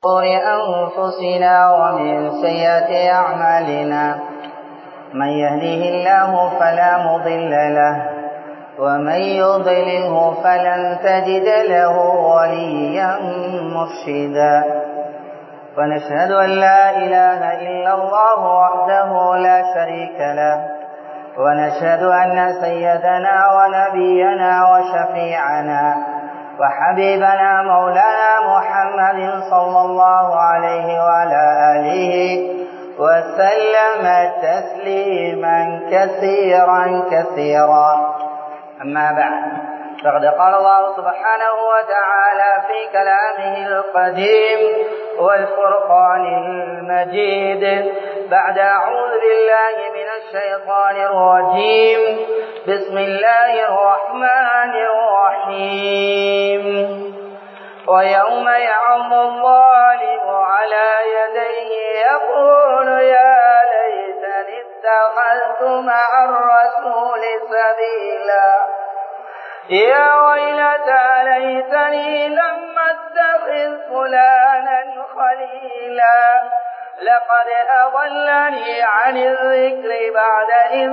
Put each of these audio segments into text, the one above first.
شرور أنفسنا ومن سيئات أعمالنا من يهده الله فلا مضل له ومن يضلله فلن تجد له وليا مرشدا ونشهد أن لا إله إلا الله وحده لا شريك له ونشهد أن سيدنا ونبينا وشفيعنا وحبيبنا مولانا محمد صلى الله عليه وعلى آله وسلم تسليما كثيرا كثيرا أما بعد فقد قال الله سبحانه وتعالى في كلامه القديم والفرقان المجيد بعد أعوذ بالله من الشيطان الرجيم بسم الله الرحمن الرحيم ويوم يعض الظالم على يديه يقول يا ليتني اتخذت مع الرسول سبيلا يا ويلتى ليتني لم اتخذ فلانا خليلا لقد أضلني عن الذكر بعد إذ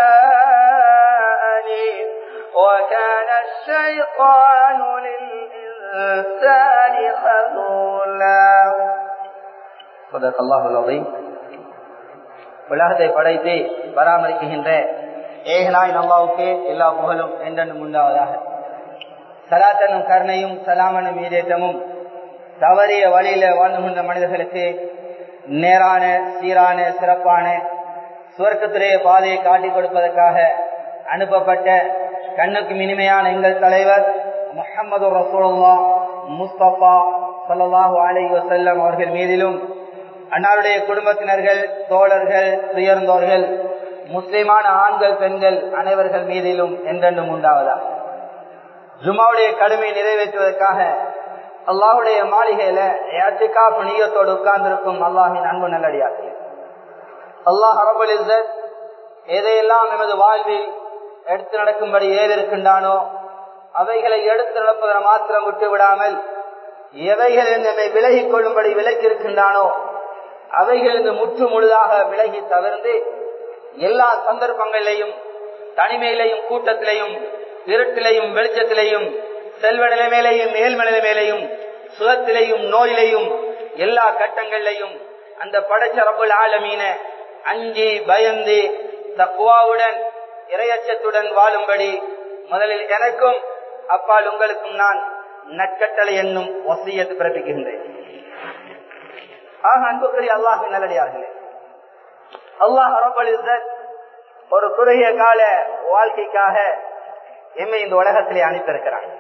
جاءني وكان الشيطان للإنسان خذولا صدق الله العظيم உலகத்தை படைத்து பராமரிக்கின்ற ஏகனாய் நல்லாவுக்கு எல்லா புகழும் என்றென்றும் உண்டாவதாக சலாத்தனும் கருணையும் சலாமனும் ஈரேற்றமும் தவறிய வழியில வாழ்ந்து கொண்ட மனிதர்களுக்கு நேரான சீரான சிறப்பான சுவர்க்கத்துடைய பாதையை காட்டிக் கொடுப்பதற்காக அனுப்பப்பட்ட கண்ணுக்கு இனிமையான எங்கள் தலைவர் முகமது ரசூல்லா முஸ்தபா சல்லாஹூ அலி வசல்லம் அவர்கள் மீதிலும் அன்னாருடைய குடும்பத்தினர்கள் தோழர்கள் துயர்ந்தோர்கள் முஸ்லிமான ஆண்கள் பெண்கள் அனைவர்கள் மீதிலும் என்றென்றும் உண்டாவதா ஜுமாவுடைய கடுமை நிறைவேற்றுவதற்காக அல்லாஹுடைய மாளிகையில ஏத்திகா புனியத்தோடு உட்கார்ந்திருக்கும் அல்லாஹின் அன்பு நல்லடியார்கள் அல்லாஹ் அரபுல் இசத் எதையெல்லாம் எமது வாழ்வில் எடுத்து நடக்கும்படி ஏதிருக்கின்றானோ அவைகளை எடுத்து நடப்பதை மாத்திரம் விட்டு விடாமல் எவைகள் நம்மை விலகிக் கொள்ளும்படி விலக்கியிருக்கின்றானோ அவைகளிலிருந்து முற்று முழுதாக விலகி தவிர்த்து எல்லா சந்தர்ப்பங்களிலையும் தனிமையிலையும் கூட்டத்திலையும் இருட்டிலையும் வெளிச்சத்திலையும் செல்வ நிலைமையிலையும் மேல்ம நிலைமையிலையும் சுகத்திலையும் நோயிலையும் எல்லா கட்டங்களிலையும் அந்த படைச்ச ரப்புல் ஆலமீன அஞ்சி பயந்து தக்குவாவுடன் இரையச்சத்துடன் வாழும்படி முதலில் எனக்கும் அப்பால் உங்களுக்கும் நான் நற்கட்டளை என்னும் வசியத்து பிறப்பிக்கின்றேன் ஆக அன்புக்குரிய அல்லாஹின் நல்லடியார்களே அல்லாஹ் ரப்பல் ஒரு குறுகிய கால வாழ்க்கைக்காக எம்மை இந்த உலகத்திலே அனுப்பியிருக்கிறான்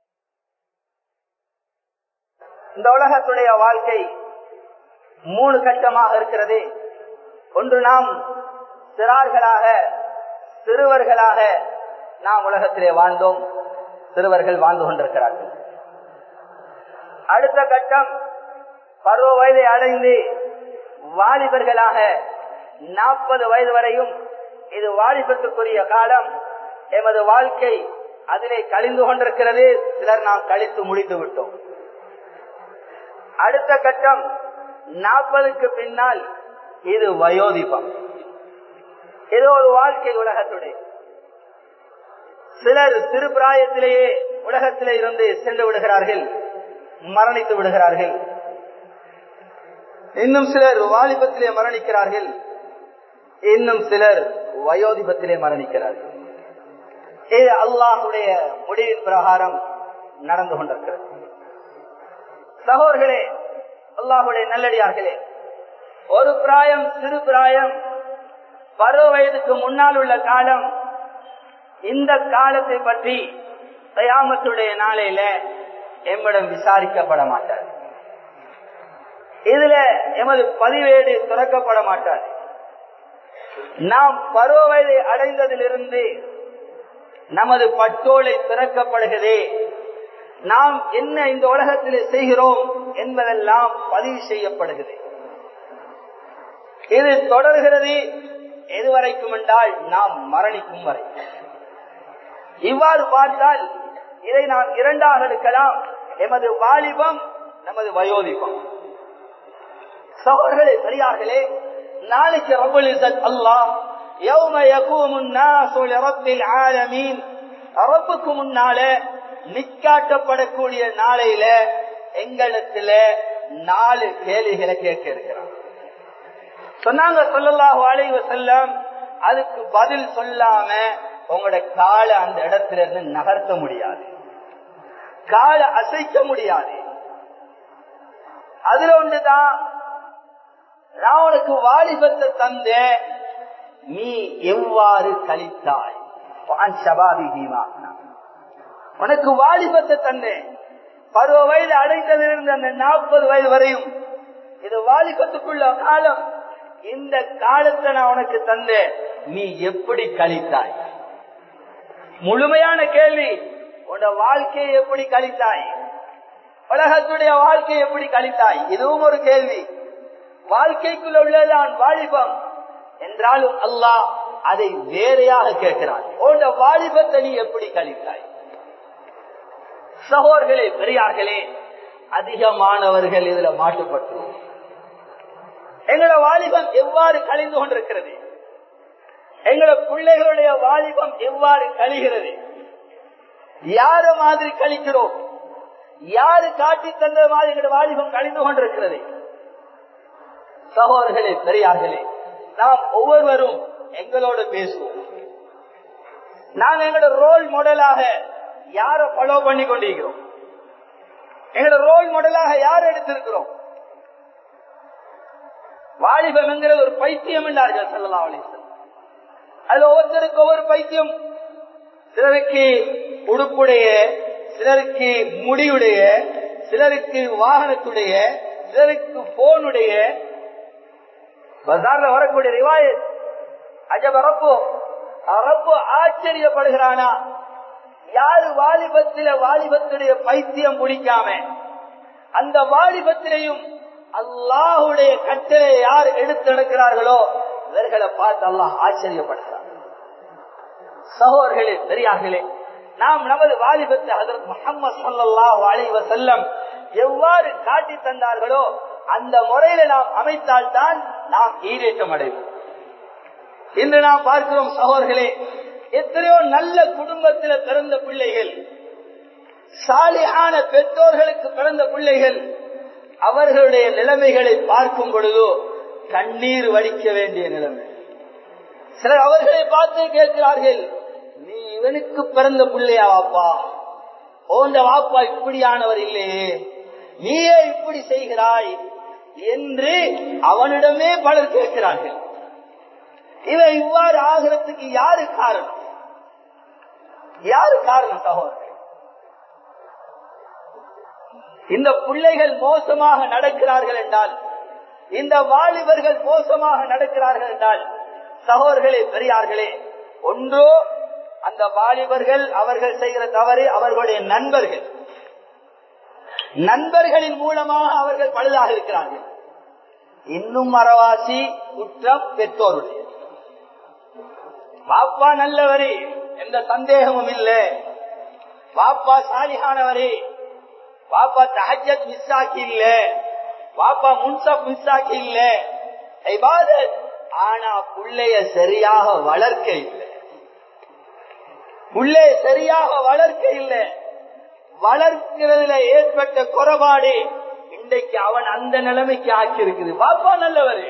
இந்த உலகத்துடைய வாழ்க்கை மூணு கட்டமாக இருக்கிறது ஒன்று நாம் சிறார்களாக சிறுவர்களாக நாம் உலகத்திலே வாழ்ந்தோம் சிறுவர்கள் வாழ்ந்து கொண்டிருக்கிறார்கள் அடுத்த கட்டம் பருவ வயதை அடைந்து வாலிபர்களாக நாற்பது வயது வரையும் இது வாலிபத்துக்குரிய காலம் எமது வாழ்க்கை அதிலே கழிந்து கொண்டிருக்கிறது சிலர் நாம் கழித்து முடித்து விட்டோம் அடுத்த கட்டம் நாற்பதுக்கு பின்னால் இது வயோதிபம் இது ஒரு வாழ்க்கை உலகத்துடைய சிலர் சிறு பிராயத்திலேயே உலகத்திலே இருந்து சென்று விடுகிறார்கள் மரணித்து விடுகிறார்கள் இன்னும் சிலர் வாலிபத்திலே மரணிக்கிறார்கள் இன்னும் சிலர் வயோதிபத்திலே மரணிக்கிறார்கள் இது அல்லாஹுடைய முடிவின் பிரகாரம் நடந்து கொண்டிருக்கிறது சகோதர்களே அல்லாஹுடைய நல்லடியார்களே ஒரு பிராயம் சிறு பிராயம் பருவ வயதுக்கு முன்னால் உள்ள காலம் இந்த காலத்தை பற்றி தயாமத்துடைய நாளையில எம்மிடம் விசாரிக்கப்பட மாட்டார் இதுல எமது பதிவேடு துறக்கப்பட மாட்டார் நாம் பருவ வயதை அடைந்ததிலிருந்து நமது பட்டோலை திறக்கப்படுகிறதே நாம் என்ன இந்த உலகத்தில் செய்கிறோம் என்பதெல்லாம் பதிவு செய்யப்படுகிறது இது தொடர்கிறது எதுவரைக்கும் என்றால் நாம் மரணிக்கும் வரை இவ்வாறு பார்த்தால் இதை நாம் இரண்டாக எடுக்கலாம் எமது வாலிபம் நமது வயோதிபம் சகோதரர்களே பெரியார்களே நாளைக்கு ரபுல் இசத் அல்லாஹ் يوم يقوم الناس لرب العالمين ரப்புக்கு முன்னால நிக்காட்டப்படக்கூடிய நாளையில எங்களிடத்துல நாலு கேள்விகளை கேட்க இருக்கிறான் சொன்னாங்க சொல்லல்லாஹு அலைஹி வஸல்லம் அதுக்கு பதில் சொல்லாம உங்களோட காலை அந்த இடத்துல இருந்து நகர்த்த முடியாது காலை அசைக்க முடியாது அதுல ஒன்றுதான் நான் உனக்கு வாலிபத்தை தந்த நீ எவ்வாறு கழித்தாய் வான் ஷபாபிஹீமா. உனக்கு வாலிபத்தை தந்தேன் பருவ வயது அடைந்ததிலிருந்து அந்த நாற்பது வயது வரையும் இது வாலிபத்துக்குள்ள காலம் இந்த காலத்தை நான் உனக்கு தந்தேன் நீ எப்படி கழித்தாய் முழுமையான கேள்வி உன் வாழ்க்கையை எப்படி கழித்தாய் உலகத்துடைய வாழ்க்கையை எப்படி கழித்தாய் இதுவும் ஒரு கேள்வி வாழ்க்கைக்குள்ள உள்ளதான் வாலிபம் என்றாலும் அல்லாஹ் அதை வேறையாக கேட்கிறான் உன் வாலிபத்தை நீ எப்படி கழித்தாய் சகோர்களே பெரியார்களே அதிகமானவர்கள் இதுல மாட்டுப்பட்டுள்ளோம் எங்களோட வாலிபம் எவ்வாறு கழிந்து கொண்டிருக்கிறது எங்களோட பிள்ளைகளுடைய வாலிபம் எவ்வாறு கழிகிறது யார மாதிரி கழிக்கிறோம் யாரு காட்டி தந்த மாதிரி எங்களோட வாலிபம் கழிந்து கொண்டிருக்கிறது சகோதரர்களே பெரியார்களே நாம் ஒவ்வொருவரும் எங்களோடு பேசுவோம் நாங்க எங்களோட ரோல் மாடலாக யார ஃபாலோ பண்ணி கொண்டிருக்கிறோம் எங்களோட ரோல் மாடலாக யார் எடுத்திருக்கிறோம் வாலிபம் என்கிறது ஒரு பைத்தியம் என்றார்கள் சொல்லலாம் அதுல ஒவ்வொருத்தருக்கு ஒவ்வொரு பைத்தியம் சிலருக்கு உடுப்புடைய சிலருக்கு முடியுடைய சிலருக்கு வாகனத்துடைய சிலருக்கு போனுடைய பசார்ல வரக்கூடிய ரிவாயத் அஜப் அரப்பு அரப்பு ஆச்சரியப்படுகிறானா யாரு வாலிபத்தில வாலிபத்துடைய பைத்தியம் முடிக்காம அந்த வாலிபத்திலையும் அல்லாஹுடைய கட்டளை யார் எடுத்து நடக்கிறார்களோ இவர்களை பார்த்து அல்லாஹ் ஆச்சரியப்படுகிறார் சகோதர்களே பெரியார்களே நாம் நமது வாலிபத்தை அதற்கு முகமது சல்லாஹ் அலைவ செல்லம் எவ்வாறு காட்டி தந்தார்களோ அந்த முறையில நாம் அமைத்தால்தான் நாம் ஈரேற்றம் அடைவோம் இன்று நாம் பார்க்கிறோம் சகோதர்களே எத்தனையோ நல்ல குடும்பத்தில் பிறந்த பிள்ளைகள் சாலியான பெற்றோர்களுக்கு பிறந்த பிள்ளைகள் அவர்களுடைய நிலைமைகளை பார்க்கும் பொழுதோ கண்ணீர் வடிக்க வேண்டிய நிலைமை சிலர் அவர்களை பார்த்து கேட்கிறார்கள் நீ இவனுக்கு பிறந்த பிள்ளையா வாப்பா ஓந்த வாப்பா இப்படியானவர் இல்லையே நீயே இப்படி செய்கிறாய் என்று அவனிடமே பலர் கேட்கிறார்கள் இவன் இவ்வாறு ஆகிறதுக்கு யாரு காரணம் யாரு காரணம் சகோதரர் இந்த பிள்ளைகள் மோசமாக நடக்கிறார்கள் என்றால் இந்த வாலிபர்கள் மோசமாக நடக்கிறார்கள் என்றால் சகோதர்களே பெரியார்களே ஒன்றோ அந்த வாலிபர்கள் அவர்கள் செய்கிற தவறு அவர்களுடைய நண்பர்கள் நண்பர்களின் மூலமாக அவர்கள் பழுதாக இருக்கிறார்கள் இன்னும் மரவாசி குற்றம் பெற்றோருடைய பாப்பா நல்லவரே எந்த சந்தேகமும் இல்லை பாப்பா சாலிகானவரே பாப்பா தஹஜத் மிஸ் ஆக்கி இல்ல பாப்பா முன்சப் மிஸ் ஆக்கி இல்ல இபாதத் ஆனா புள்ளைய சரியாக வளர்க்க இல்லை புள்ளைய சரியாக வளர்க்க இல்லை வளர்க்கிறதுல ஏற்பட்ட குறைபாடு இன்றைக்கு அவன் அந்த நிலைமைக்கு ஆக்கி இருக்குது பாப்பா நல்லவரு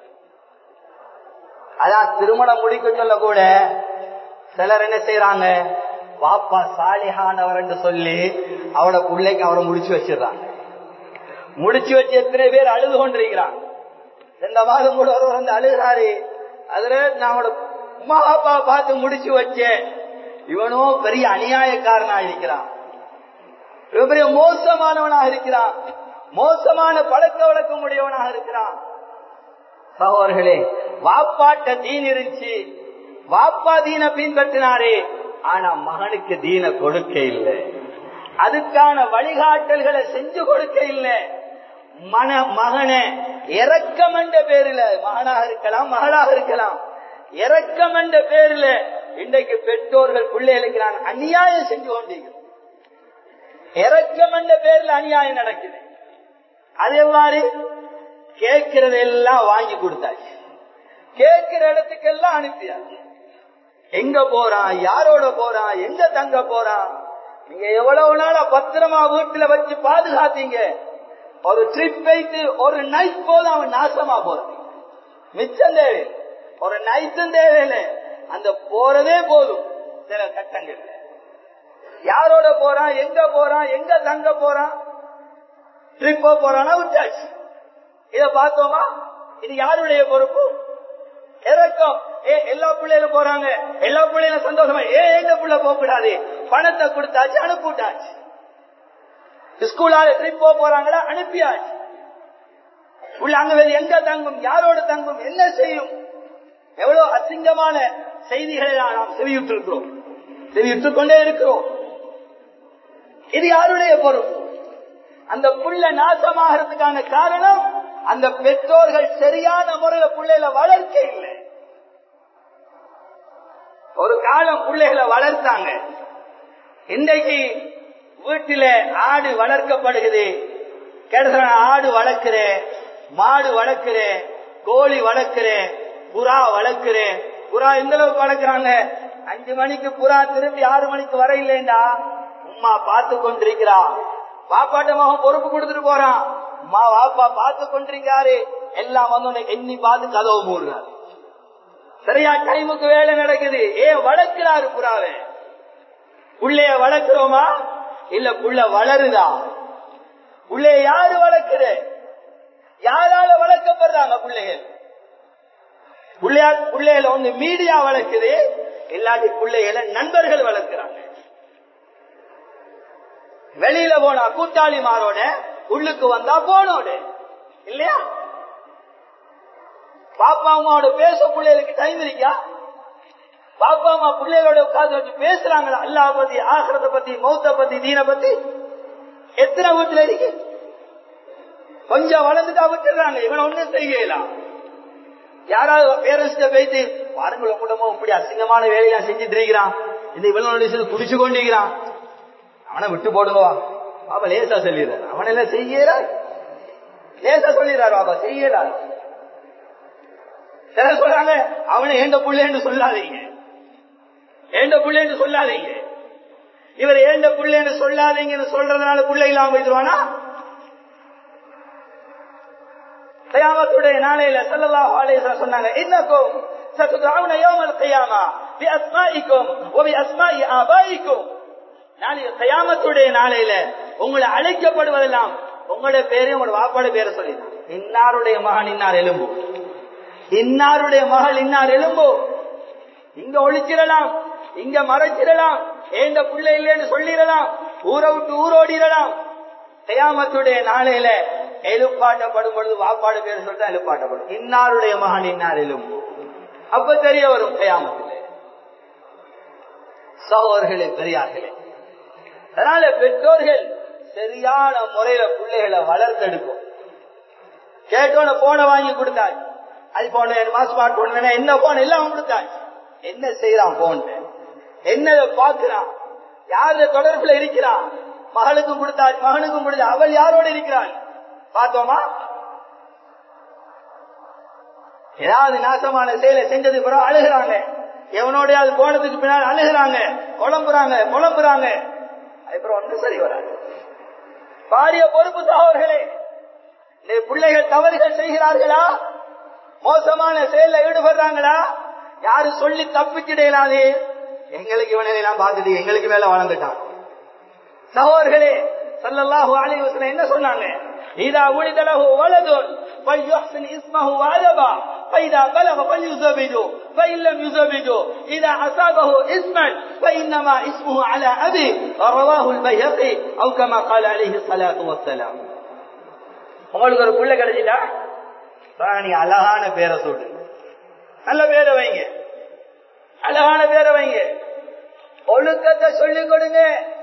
அதான் திருமணம் முடிக்க சொல்ல கூட சிலர் என்ன செய்யறாங்க பாப்பா சாலிஹானவர் என்று சொல்லி அவட பிள்ளைக்கு அவரை முடிச்சு வச்சிடறாங்க முடிச்சு வச்சு எத்தனை பேர் அழுது கொண்டிருக்கிறான் இந்த மாதம் கூட ஒருவர் வந்து அழுகிறாரு அதுல நான் அவட உமா பாப்பா பார்த்து முடிச்சு வச்சேன் இவனும் பெரிய அநியாயக்காரனா இருக்கிறான் இவன் பெரிய மோசமானவனாக இருக்கிறான் மோசமான பழக்க வழக்கம் உடையவனாக இருக்கிறான் சகோதர்களே வாப்பாட்ட தீன் இருந்துச்சு வாப்பா தீன பின்பற்றினாரே ஆனா மகனுக்கு தீன கொடுக்க இல்லை அதுக்கான வழிகாட்டல்களை செஞ்சு கொடுக்க இல்லை மன மகனை இறக்கம் என்ற பேரில் மகனாக இருக்கலாம் மகளாக இருக்கலாம் இறக்கம் என்ற பேரில் இன்றைக்கு பெற்றோர்கள் பிள்ளைகளுக்கு நான் அநியாயம் செஞ்சு கொண்டிருக்கிறோம் இறக்கம் என்ற பேரில் அநியாயம் நடக்குது அது எவ்வாறு கேட்கிறதெல்லாம் வாங்கி கொடுத்தாச்சு கேட்கிற இடத்துக்கெல்லாம் அனுப்பியாச்சு எங்க போறான் யாரோட போறான் எங்க தங்க போறான் நீங்க எவ்வளவு நாளா பத்திரமா வீட்டுல வச்சு பாதுகாத்தீங்க ஒரு ட்ரிப் வைத்து ஒரு நைட் போதும் அவன் நாசமா போறான் மிச்சம் தேவை ஒரு நைட்டும் தேவையில்லை அந்த போறதே போதும் சில கட்டங்கள் யாரோட போறான் எங்க போறான் எங்க தங்க போறான் ட்ரிப்போ போறானா விட்டாச்சு இத பார்த்தோமா இது யாருடைய பொறுப்பு இறக்கம் ஏ எல்லா பிள்ளைகளும் போறாங்க எல்லா பிள்ளைகளும் சந்தோஷமா ஏ எங்க பிள்ளை போக கூடாது பணத்தை கொடுத்தாச்சு அனுப்பிட்டாச்சு ஸ்கூலால ட்ரிப் போக போறாங்களா அனுப்பியாச்சு உள்ள அங்க வேறு எங்க தங்கும் யாரோட தங்கும் என்ன செய்யும் எவ்வளவு அசிங்கமான செய்திகளை நாம் செவியுற்று இருக்கிறோம் செவியுற்றுக் கொண்டே இருக்கிறோம் இது யாருடைய பொறுப்பு அந்த புள்ள நாசமாகிறதுக்கான காரணம் அந்த பெற்றோர்கள் சரியான முறையில பிள்ளைகளை வளர்க்க இல்லை ஒரு காலம் பிள்ளைகளை வளர்த்தாங்க இன்றைக்கு வீட்டில ஆடு வளர்க்கப்படுகிறது கிடைச்ச ஆடு வளர்க்கிறேன் மாடு வளர்க்கிறேன் கோழி வளர்க்கிறேன் புறா வளர்க்கிறேன் புறா எந்த அளவுக்கு வளர்க்கிறாங்க அஞ்சு மணிக்கு புறா திரும்பி ஆறு மணிக்கு வர இல்லைண்டா உமா பார்த்து கொண்டிருக்கிறா பாப்பாட்ட மகன் பொறுப்பு கொடுத்துட்டு போறான் அம்மா வாப்பா பார்த்து கொண்டிருக்காரு எல்லாம் வந்து எண்ணி பார்த்து கதவு மூடுறாரு சரியா டைமுக்கு வேலை நடக்குது ஏன் வளர்க்கிறாரு புறாவை புள்ளைய வளர்க்கிறோமா இல்ல புள்ள வளருதா புள்ளைய யாரு வளர்க்குற யாரால வளர்க்கப்படுறாங்க பிள்ளைகள் பிள்ளையா பிள்ளைகளை வந்து மீடியா வளர்க்குது இல்லாட்டி பிள்ளைகளை நண்பர்கள் வளர்க்கிறாங்க வெளியில போனா கூட்டாளி மாறோட உள்ளுக்கு வந்தா போனோட இல்லையா பாப்பா அம்மாவோட பேச பிள்ளைகளுக்கு டைம் இருக்கா பாப்பா அம்மா பிள்ளைகளோட உட்கார்ந்து வச்சு பேசுறாங்களா அல்லா பத்தி ஆசிரத்தை பத்தி மௌத்த பத்தி தீன பத்தி எத்தனை வீட்டுல இருக்கு கொஞ்சம் வளர்ந்துட்டா விட்டுறாங்க இவனை ஒண்ணும் செய்யலாம் யாராவது பேரண்ட்ஸ்ட போயிட்டு பாருங்கள குடும்பம் இப்படி அசிங்கமான வேலையெல்லாம் செஞ்சுட்டு இருக்கிறான் இந்த இவனோட குடிச்சு கொண்டிருக்கிறான் அவனை விட்டு போடுங்கவா பாபா லேசா சொல்லிடுறாரு அவன் எல்லாம் செய்யறார் லேசா சொல்லிடுறாரு பாபா செய்யறாரு சில சொல்றாங்க அவனை ஏண்ட புள்ளேன்னு சொல்லாதீங்க ஏண்ட புள்ளேன்னு சொல்லாதீங்க இவர் ஏண்ட புள்ளேன்னு சொல்லாதீங்கன்னு சொல்றதுனால புள்ளை இல்லாம போயிடுவானா கயாமத்துடைய நாளையில சல்லல்லாஹு அலைஹி வஸல்லம் சொன்னாங்க இன்னக்கும் சத்துதவுன யௌமல் கியாமா பி அஸ்மாஇக்கும் வ பி அஸ்மாஇ ஆபாயிக்கும் நாளைய கயாமத்துடைய நாளையில உங்களை அழைக்கப்படுவதெல்லாம் உங்களுடைய பேரையும் உங்களோட வாப்பாட பேரை சொல்லிதான் இன்னாருடைய மகன் இன்னார் எலும்பு இன்னாருடைய மகள் இன்னார் எலும்பு இங்க ஒழிச்சிடலாம் இங்க மறைச்சிடலாம் ஏந்த பிள்ளை இல்லைன்னு சொல்லிடலாம் ஊரை விட்டு ஊரோடிடலாம் கயாமத்துடைய நாளையில எழுப்பாட்டப்படும் பொழுது வாப்பாடு பேர் சொல்லிட்டு எழுப்பாட்டப்படும் இன்னாருடைய மகன் இன்னார் எலும்பு அப்ப தெரிய வரும் கயாமத்திலே சகோதர்களே பெரியார்களே அதனால பெற்றோர்கள் சரியான முறையில பிள்ளைகளை வளர்த்தெடுக்கும் கேட்டோன்னு போனை வாங்கி கொடுத்தாச்சு அது போன வேணுமா ஸ்மார்ட் போன் வேணும் என்ன போன் எல்லாம் கொடுத்தாச்சு என்ன செய்யறான் போன் என்னத பாக்குறான் யாரு தொடர்புல இருக்கிறான் மகளுக்கும் கொடுத்தாச்சு மகனுக்கும் கொடுத்தா அவள் யாரோட இருக்கிறாள் பார்த்தோமா ஏதாவது நாசமான செயலை செஞ்சது பிறகு அழுகிறாங்க எவனோடையாவது போனதுக்கு பின்னால் அழுகிறாங்க குழம்புறாங்க குழம்புறாங்க அதுக்கப்புறம் ஒன்றும் சரி வராது பாரிய பொறுப்பு சகோதர்களே இந்த பிள்ளைகள் தவறுகள் செய்கிறார்களா மோசமான செயல ஈடுபடுறாங்களா யாரு சொல்லி தப்பிச்சிடையலாது எங்களுக்கு இவனை எல்லாம் பார்த்துட்டு எங்களுக்கு மேல வளர்ந்துட்டான் சகோதர்களே சல்லல்லாஹு அலைஹி வஸல்லம் என்ன சொன்னாங்க இதா உலித லஹு வலதுன் فليحسن اسمه وادبا فإذا بلغ فليزوجه فإن لم يزوجه إذا أصابه اسما فإنما اسمه على أبيه رواه البيهقي أو كما قال عليه الصلاة والسلام உங்களுக்கு ஒரு புள்ள கிடைச்சிட்டா நீ அழகான பேரை சொல்லு நல்ல பேரை வைங்க அழகான பேரை வைங்க ஒழுக்கத்தை சொல்லிக் கொடுங்க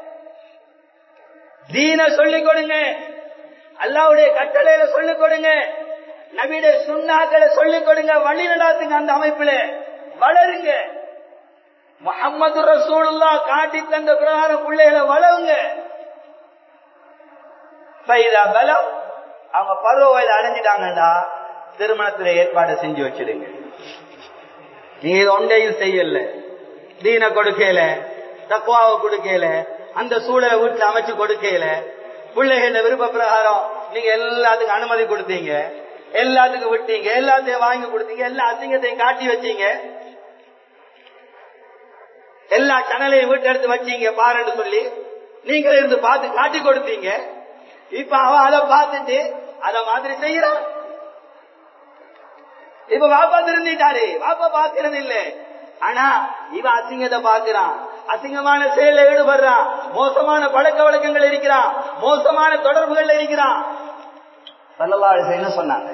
தீன சொல்லிக் கொடுங்க அல்லாவுடைய கட்டளையில சொல்லிக் கொடுங்க நபியுடைய சுண்ணாக்களை சொல்லிக் கொடுங்க வழி நடாத்துங்க அந்த அமைப்புல வளருங்க முகமது ரசூலுல்லா காட்டி தந்த பிரகாரம் பிள்ளைகளை வளருங்க பலம் அவங்க பருவ வயது அடைஞ்சிட்டாங்கடா திருமணத்துல ஏற்பாடு செஞ்சு வச்சிடுங்க நீங்க இது ஒன்றையும் செய்யல தீன கொடுக்கல தக்குவாவை கொடுக்கல அந்த சூழலை வீட்டுல அமைச்சு கொடுக்கல பிள்ளைகள விருப்ப பிரகாரம் நீங்க எல்லாத்துக்கும் அனுமதி கொடுத்தீங்க எல்லாத்துக்கும் விட்டீங்க எல்லாத்தையும் வாங்கி கொடுத்தீங்க எல்லா அசிங்கத்தையும் காட்டி வச்சீங்க எல்லா சனலையும் வீட்டு எடுத்து வச்சீங்க பாருன்னு சொல்லி நீங்க இருந்து பார்த்து காட்டி கொடுத்தீங்க இப்ப அவ அதை பார்த்துட்டு அத மாதிரி செய்யறான் இப்ப வாப்பா திருந்திட்டாரு வாப்பா பாக்குறது இல்ல ஆனா இவன் அசிங்கத்தை பாக்குறான் அசிங்கமான செயல ஈடுபடுறான் மோசமான பழக்க வழக்கங்கள் இருக்கிறான் மோசமான தொடர்புகள் இருக்கிறான் சல்லல்லாஹு அலைஹி என்ன சொன்னாங்க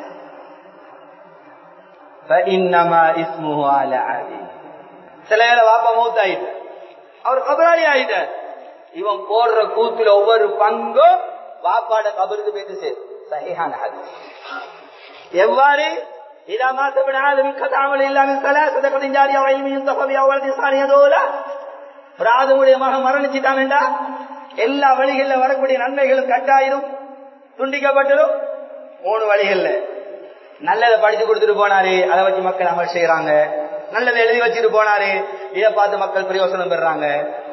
فإنما اسمه على عبيد சில நேரம் வாப்பா மூத்தாயிட்டு அவர் கபராளி ஆயிட்டார் இவன் போடுற கூத்துல ஒவ்வொரு பங்கும் வாப்பாட கபருக்கு போயிட்டு சேரும் சஹிஹான ஹதீஸ் எவ்வாறு إذا مات ابن آدم انقطع عمله إلا من ثلاث صدقة جارية وعلم ينتفع بها وولد صالح يدعو له ஒரு ஆதமுடைய மகன் மரணிச்சுட்டான்டா எல்லா வழிகள்ல வரக்கூடிய நன்மைகளும் கட்டாயிரும் துண்டிக்கப்பட்டிடும் மூணு வழிகள்ல நல்லதை படிச்சு கொடுத்துட்டு போனாரு அதை வச்சு மக்கள் அமல் செய்யறாங்க நல்லதை எழுதி வச்சுட்டு போனாரு இதை பார்த்து மக்கள் பிரயோசனம் பெறாங்க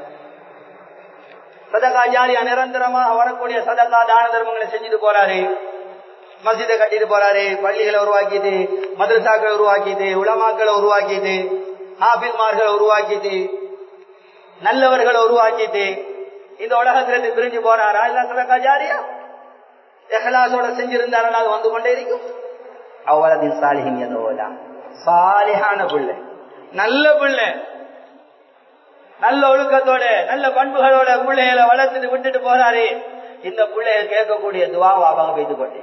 சதகா ஜாரியா நிரந்தரமாக வரக்கூடிய சதகா தான தர்மங்களை செஞ்சுட்டு போறாரு மஸ்ஜிதை கட்டிட்டு போறாரு பள்ளிகளை உருவாக்கிட்டு மதரசாக்களை உருவாக்கிட்டு உலமாக்களை உருவாக்கிட்டு ஆபிஸ்மார்களை உருவாக்கிட்டு நல்லவர்களை உருவாக்கிட்டு இந்த உலகத்திலிருந்து பிரிஞ்சு போறாரா இல்ல சதகா ஜாரியா எஹலாசோட செஞ்சிருந்தாலும் அது வந்து கொண்டே இருக்கும் அவ்வளதின் சாலிஹின் எதோலா சாலிஹான பிள்ளை நல்ல பிள்ளை நல்ல ஒழுக்கத்தோட நல்ல பண்புகளோட பிள்ளைகளை வளர்த்துட்டு விட்டுட்டு போறாரு இந்த பிள்ளைய கேட்கக்கூடிய துவாவை அவங்க வைத்து கொண்டே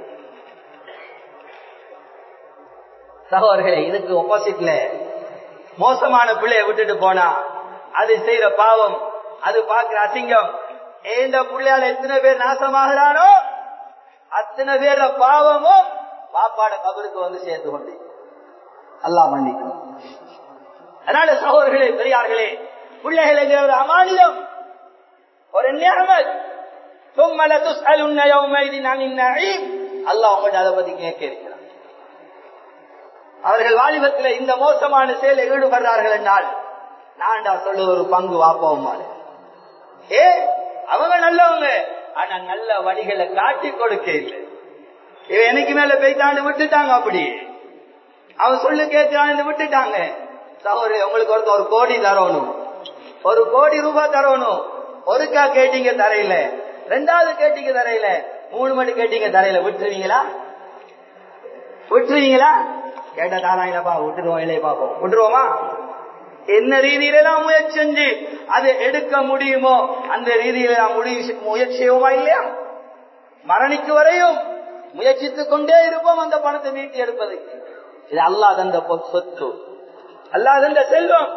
சகோதரர்களே இதுக்கு ஒப்போசிட்ல மோசமான பிள்ளைய விட்டுட்டு போனா அது செய்யற பாவம் அது பாக்குற அசிங்கம் ஏந்த பிள்ளையால எத்தனை பேர் நாசமாகிறானோ அத்தனை பேர பாவமும் பாப்பாட கபருக்கு வந்து சேர்த்து கொண்டு அல்லாஹ் மன்னிக்கும் அதனால சகோதரர்களே பெரியார்களே பிள்ளைகள் என்கிற ஒரு அமானிதம் ஒரு நியமத் ثم لتسألن يومئذ عن النعيم அல்லாஹ் உங்கள்ட்ட அதை பத்தி கேட்க இருக்கிறான் அவர்கள் வாலிபத்தில் இந்த மோசமான செயலில் ஈடுபடுறார்கள் என்றால் நான்டா சொல்ல ஒரு பங்கு வாப்போம் ஏ அவங்க நல்லவங்க ஆனா நல்ல வழிகளை காட்டி கொடுக்க இல்லை இவன் எனக்கு மேல போய்த்தாண்டு விட்டுட்டாங்க அப்படி அவன் சொல்லு கேட்கிறான்னு விட்டுட்டாங்க சகோதரி உங்களுக்கு ஒருத்தர் ஒரு கோடி தரணும் ஒரு கோடி ரூபாய் தரணும் ஒருக்கா கேட்டீங்க தரையில ரெண்டாவது கேட்டீங்க தரையில மூணு மணி கேட்டீங்க தரையில விட்டுருவீங்களா விட்டுருவீங்களா கேட்ட தாராயிலப்பா விட்டுருவோம் இல்லையே பாப்போம் விட்டுருவோமா என்ன ரீதியில எல்லாம் முயற்சி செஞ்சு அதை எடுக்க முடியுமோ அந்த ரீதியில நாம் முயற்சி செய்வோமா இல்லையா மரணிக்கு வரையும் முயற்சித்துக் கொண்டே இருப்போம் அந்த பணத்தை மீட்டி எடுப்பது இது அல்லா தந்த சொத்து அல்லா தந்த செல்வம்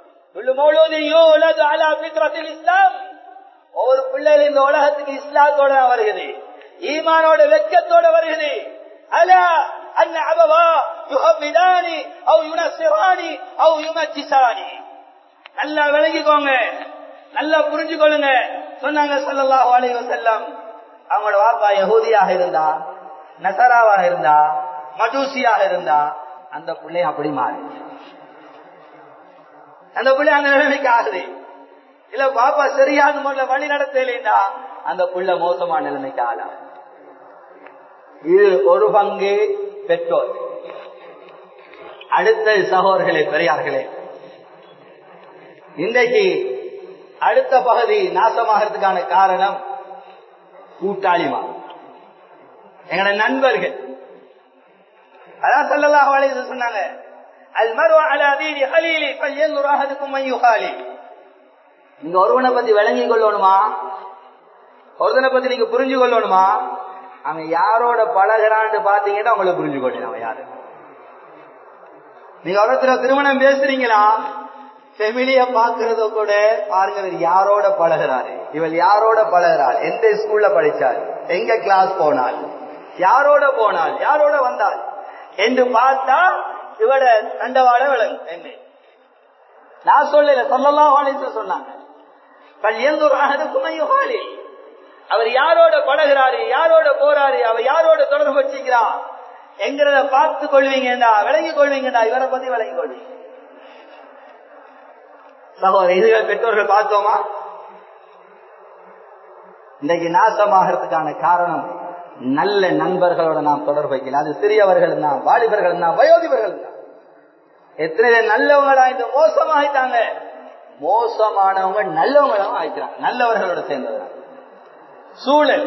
இஸ்லாம் ஒவ்வொரு பிள்ளைகள் இந்த உலகத்துக்கு இஸ்லாத்தோட வருகிறது ஈமானோட வெக்கத்தோட வருகிறது அலா أن أبوا يهوداني أو ينصراني أو يمجساني நல்லா விளங்கிக்கோங்க நல்லா புரிஞ்சுக்கொள்ளுங்க சொன்னாங்க சல்லல்லாஹு அலைஹி வஸல்லம் அவங்களோட வாப்பா யகூதியாக இருந்தா நசராவாக இருந்தா மஜூசியாக இருந்தா அந்த பிள்ளை அப்படி மாறி அந்த பிள்ளை அந்த நிலைமைக்கு ஆகுது இல்ல பாப்பா சரியான முறையில் வழி நடத்தலைண்டா அந்த புள்ள மோசமான நிலைமைக்கு ஆளா இது ஒரு பங்கு பெற்றோர் அடுத்த சகோதரர்களே பெரியார்களே இன்றைக்கு அடுத்த பகுதி நாசமாகிறதுக்கான காரணம் கூட்டாளிமா எங்களோட நண்பர்கள் அதான் சொல்லலாம் வளைவு சொன்னாங்க அல் மரு அலாதீனி ஹலீலி பையன் ராகதுக்கும் மையுகாலி நீங்க ஒருவனை பத்தி விளங்கி கொள்ளணுமா ஒருத்தனை பத்தி நீங்க புரிஞ்சு கொள்ளணுமா அவன் யாரோட பழகிறான்னு பாத்தீங்கன்னா உங்களை புரிஞ்சு கொள்ளணும் அவன் யாரு நீங்க ஒருத்தர திருமணம் பேசுறீங்களா ஃபெமிலிய பாக்குறத கூட பாருங்க இவர் யாரோட பழகிறாரு இவள் யாரோட பழகிறாள் எந்த ஸ்கூல்ல படிச்சாள் எங்க கிளாஸ் போனாள் யாரோட போனாள் யாரோட வந்தாள் என்று பார்த்தா இவட தண்டவாட விளங்கும் என்ன நான் சொல்லல சொல்லலாம் சொன்னாங்க பல் எந்த ஒரு அகதுக்கும் ஐயோகாலி அவர் யாரோட பழகிறாரு யாரோட போறாரு அவர் யாரோட தொடர்பு வச்சுக்கிறார் என்கிறத பார்த்து கொள்வீங்கடா விளங்கி கொள்வீங்கடா இவரை பத்தி விளங்கி கொள்வீங்க சகோதர இதுகள் பெற்றோர்கள் பார்த்தோமா இன்றைக்கு நாசமாகிறதுக்கான காரணம் நல்ல நண்பர்களோட நாம் தொடர்பு வைக்கல அது சிறியவர்கள் தான் வாலிபர்கள் தான் வயோதிபர்கள் தான் எத்தனை பேர் நல்லவங்களா இந்த மோசமாயிட்டாங்க மோசமானவங்க நல்லவங்களாவும் ஆயிக்கிறாங்க நல்லவர்களோட சேர்ந்தது சூழல்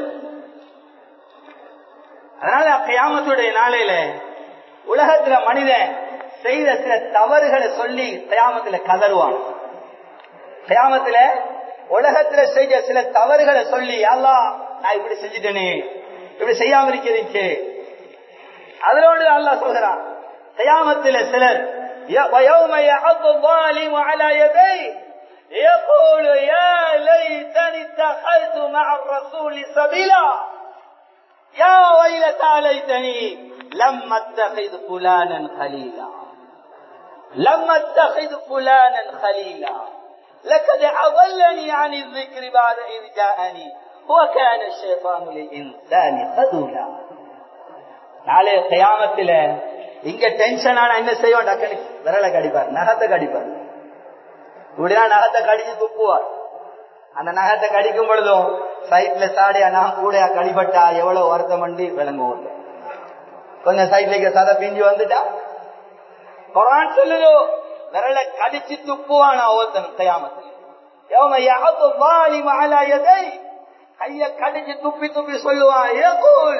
அதனால கயாமத்துடைய நாளையில உலகத்துல மனிதன் செய்த சில தவறுகளை சொல்லி கயாமத்துல கதறுவான் கயாமத்துல உலகத்துல செய்த சில தவறுகளை சொல்லி அல்லா நான் இப்படி செஞ்சுட்டேனே இப்படி செய்யாம இருக்கிறீங்க அதனோடு அல்லாஹ் சொல்கிறான் கயாமத்துல சிலர் ويوم يعض الظالم على يديه يقول يا ليتني اتخذت مع الرسول سبيلا يا ويلتى ليتني لم اتخذ فلانا خليلا لم اتخذ فلانا خليلا لقد اضلني عن الذكر بعد اذ جاءني وكان الشيطان للانسان خذولا நாளைய கயாமத்தில இங்க டென்ஷன் ஆனா என்ன செய்வோம் டக்குனு விரலை கடிப்பார் நகத்தை கடிப்பார் இப்படியா நகத்தை கடிச்சு துப்புவார் அந்த நகத்தை கடிக்கும் பொழுதும் சைட்ல சாடியா நான் கூட கடிபட்டா எவ்வளவு வருத்தம் பண்ணி விளங்குவோம் கொஞ்சம் சைட்ல சத பிஞ்சு வந்துட்டா குரான் சொல்லுதோ விரலை கடிச்சு துப்புவானா ஒருத்தன் கயாமத்தில் கைய கடிச்சு துப்பி துப்பி சொல்லுவான் ஏகூல்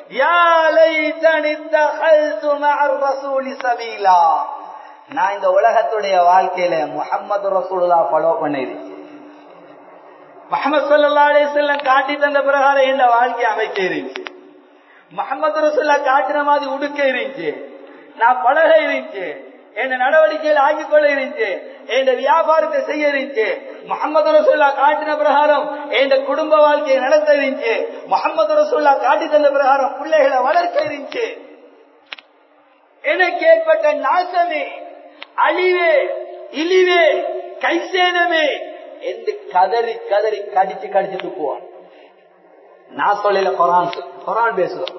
நான் இந்த உலகத்துடைய வாழ்க்கையில முகமது ரசூல்லா ஃபாலோ பண்ணிருக்கேன் முகமது சல்லா அலிசல்லம் காட்டி தந்த பிரகாரம் இந்த வாழ்க்கையை அமைக்க இருந்துச்சு முகமது ரசூல்லா காட்டின மாதிரி உடுக்க இருந்துச்சு நான் பழக இருந்துச்சு என் நடவடிக்கையில் ஆக்கிக் கொள்ள இருந்துச்சு என் வியாபாரத்தை செய்ய இருந்துச்சு முகமது ரசூல்லா காட்டின பிரகாரம் என் குடும்ப வாழ்க்கையை நடத்த இருந்துச்சு முகமது ரசூல்லா காட்டி தந்த பிரகாரம் பிள்ளைகளை வளர்க்க இருந்துச்சு எனக்கு ஏற்பட்ட நாசமே அழிவே இழிவே கைசேனமே என்று கதறி கதறி கடிச்சு கடிச்சு துப்புவான் நான் சொல்லல கொரான் கொரான் பேசுவான்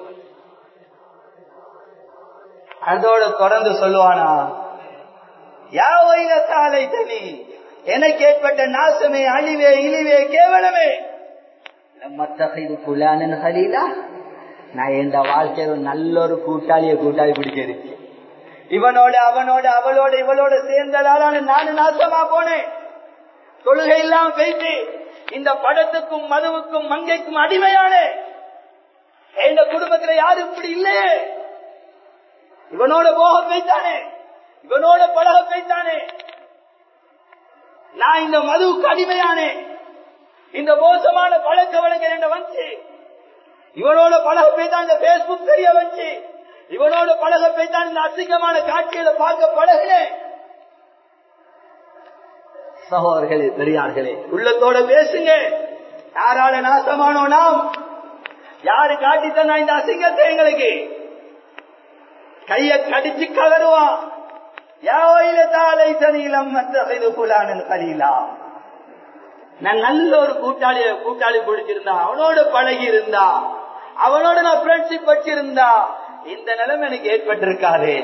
அதோட தொடர்ந்து சொல்லுவானா யாவையில சாலை தனி எனக்கு ஏற்பட்ட நாசமே அழிவே இழிவே கேவலமே மத்தகைது புலானன் ஹலீலா நான் இந்த வாழ்க்கையில நல்ல ஒரு கூட்டாளிய கூட்டாளி பிடிச்சிருச்சு இவனோட அவனோட அவளோட இவளோட சேர்ந்ததால நானும் நாசமா போனேன் தொழுகை இல்லாம போயிட்டு இந்த படத்துக்கும் மதுவுக்கும் மங்கைக்கும் அடிமையான எந்த குடும்பத்துல யாரும் இப்படி இல்லையே இவனோட போக போய்த்தானே இவனோட பழக போய்த்தானே நான் இந்த மதுவுக்கு அடிமையானே இந்த மோசமான பழக்க வழக்க என்ன வந்து இவனோட பழக போய்தான் இந்த பேஸ்புக் தெரிய வச்சு இவனோட பழக போய்தான் இந்த அசிங்கமான காட்சிகளை பார்க்க பழகினேன் சகோதரர்களே பெரியார்களே உள்ளத்தோட பேசுங்க யாரால நாசமானோ நாம் யாரு காட்டி தந்தா இந்த அசிங்கத்தை எங்களுக்கு கைய கடிச்சு கதறுவான் யாவையில தாலை தனியிலம் மற்ற புலானன் கலீலா நான் நல்ல ஒரு கூட்டாளி கூட்டாளி பிடிச்சிருந்தா அவனோட பழகி இருந்தா அவனோட நான் ஃப்ரெண்ட்ஷிப் வச்சிருந்தா இந்த நிலைமை எனக்கு ஏற்பட்டிருக்காரு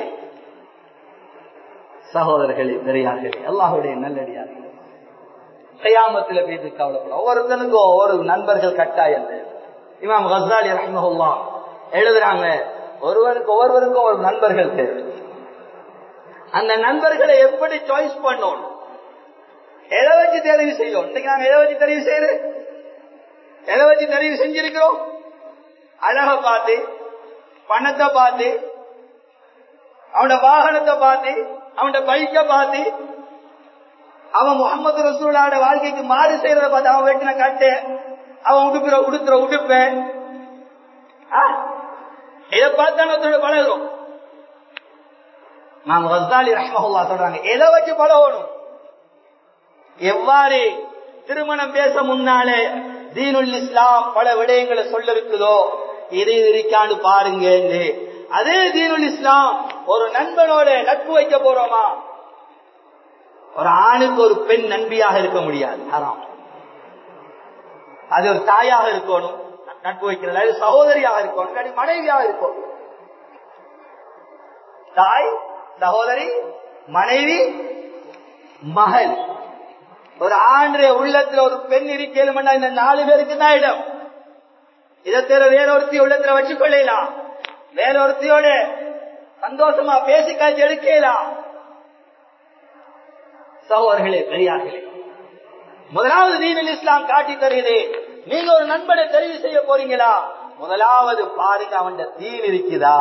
சகோதரர்களே பெரியார்களே அல்லாஹுடைய நல்லடியார்களே கையாமத்தில் பேசி கவலைப்படும் ஒவ்வொருத்தனுக்கும் ஒவ்வொரு நண்பர்கள் கட்டாயம் இமாம் ஹசாலி ரஹ்மஹுல்லா எழுதுறாங்க ஒருவருக்கு ஒவ்வொருவருக்கும் ஒரு நண்பர்கள் தேவை அந்த நண்பர்களை எப்படி சாய்ஸ் பண்ணணும் எதை வச்சு தெரிவு செய்யும் இன்னைக்கு நாங்க எதை வச்சு தெரிவு செய்யுது எதை வச்சு தெரிவு செஞ்சிருக்கிறோம் அழக பார்த்து பணத்தை பார்த்து அவனோட வாகனத்தை பார்த்து அவனோட பைக்க பார்த்து அவன் முகமது ரசூலோட வாழ்க்கைக்கு மாறு செய்யறத பார்த்து அவன் வெட்டின கட்டு அவன் உடுப்புற உடுத்துற உடுப்ப இதை பார்த்து பழகிறோம் நாம் வஸ்தாலி ரஹ்மஹுல்லா சொல்றாங்க எதை வச்சு பழகணும் எவ்வாறு திருமணம் பேச முன்னாலே தீனுல் இஸ்லாம் பல விடயங்களை சொல்ல இருக்குதோ இது இருக்கான்னு பாருங்க அதே தீனுல் இஸ்லாம் ஒரு நண்பனோட நட்பு வைக்க போறோமா ஒரு ஆணுக்கு ஒரு பெண் நண்பியாக இருக்க முடியாது ஹராம் அது ஒரு தாயாக இருக்கணும் நட்பு வைக்கிறது அது சகோதரியாக இருக்கணும் இல்லாட்டி மனைவியாக இருக்கணும் தாய் சகோதரி மனைவி மகள் ஒரு ஆண்டு உள்ளத்துல ஒரு பெண் இருக்கேன் இந்த நாலு பேருக்கு தான் இடம் இதை தவிர வேறொருத்தி உள்ளத்துல வச்சுக் கொள்ளலாம் வேறொருத்தியோட சந்தோஷமா பேசி காய்ச்சி எடுக்கலாம் சகோதரர்களே பெரியார்களே முதலாவது தீனில் இஸ்லாம் காட்டி தருகிறது நீங்க ஒரு நண்பனை தெரிவு செய்ய போறீங்களா முதலாவது பாருங்க அவன் தீன் இருக்குதா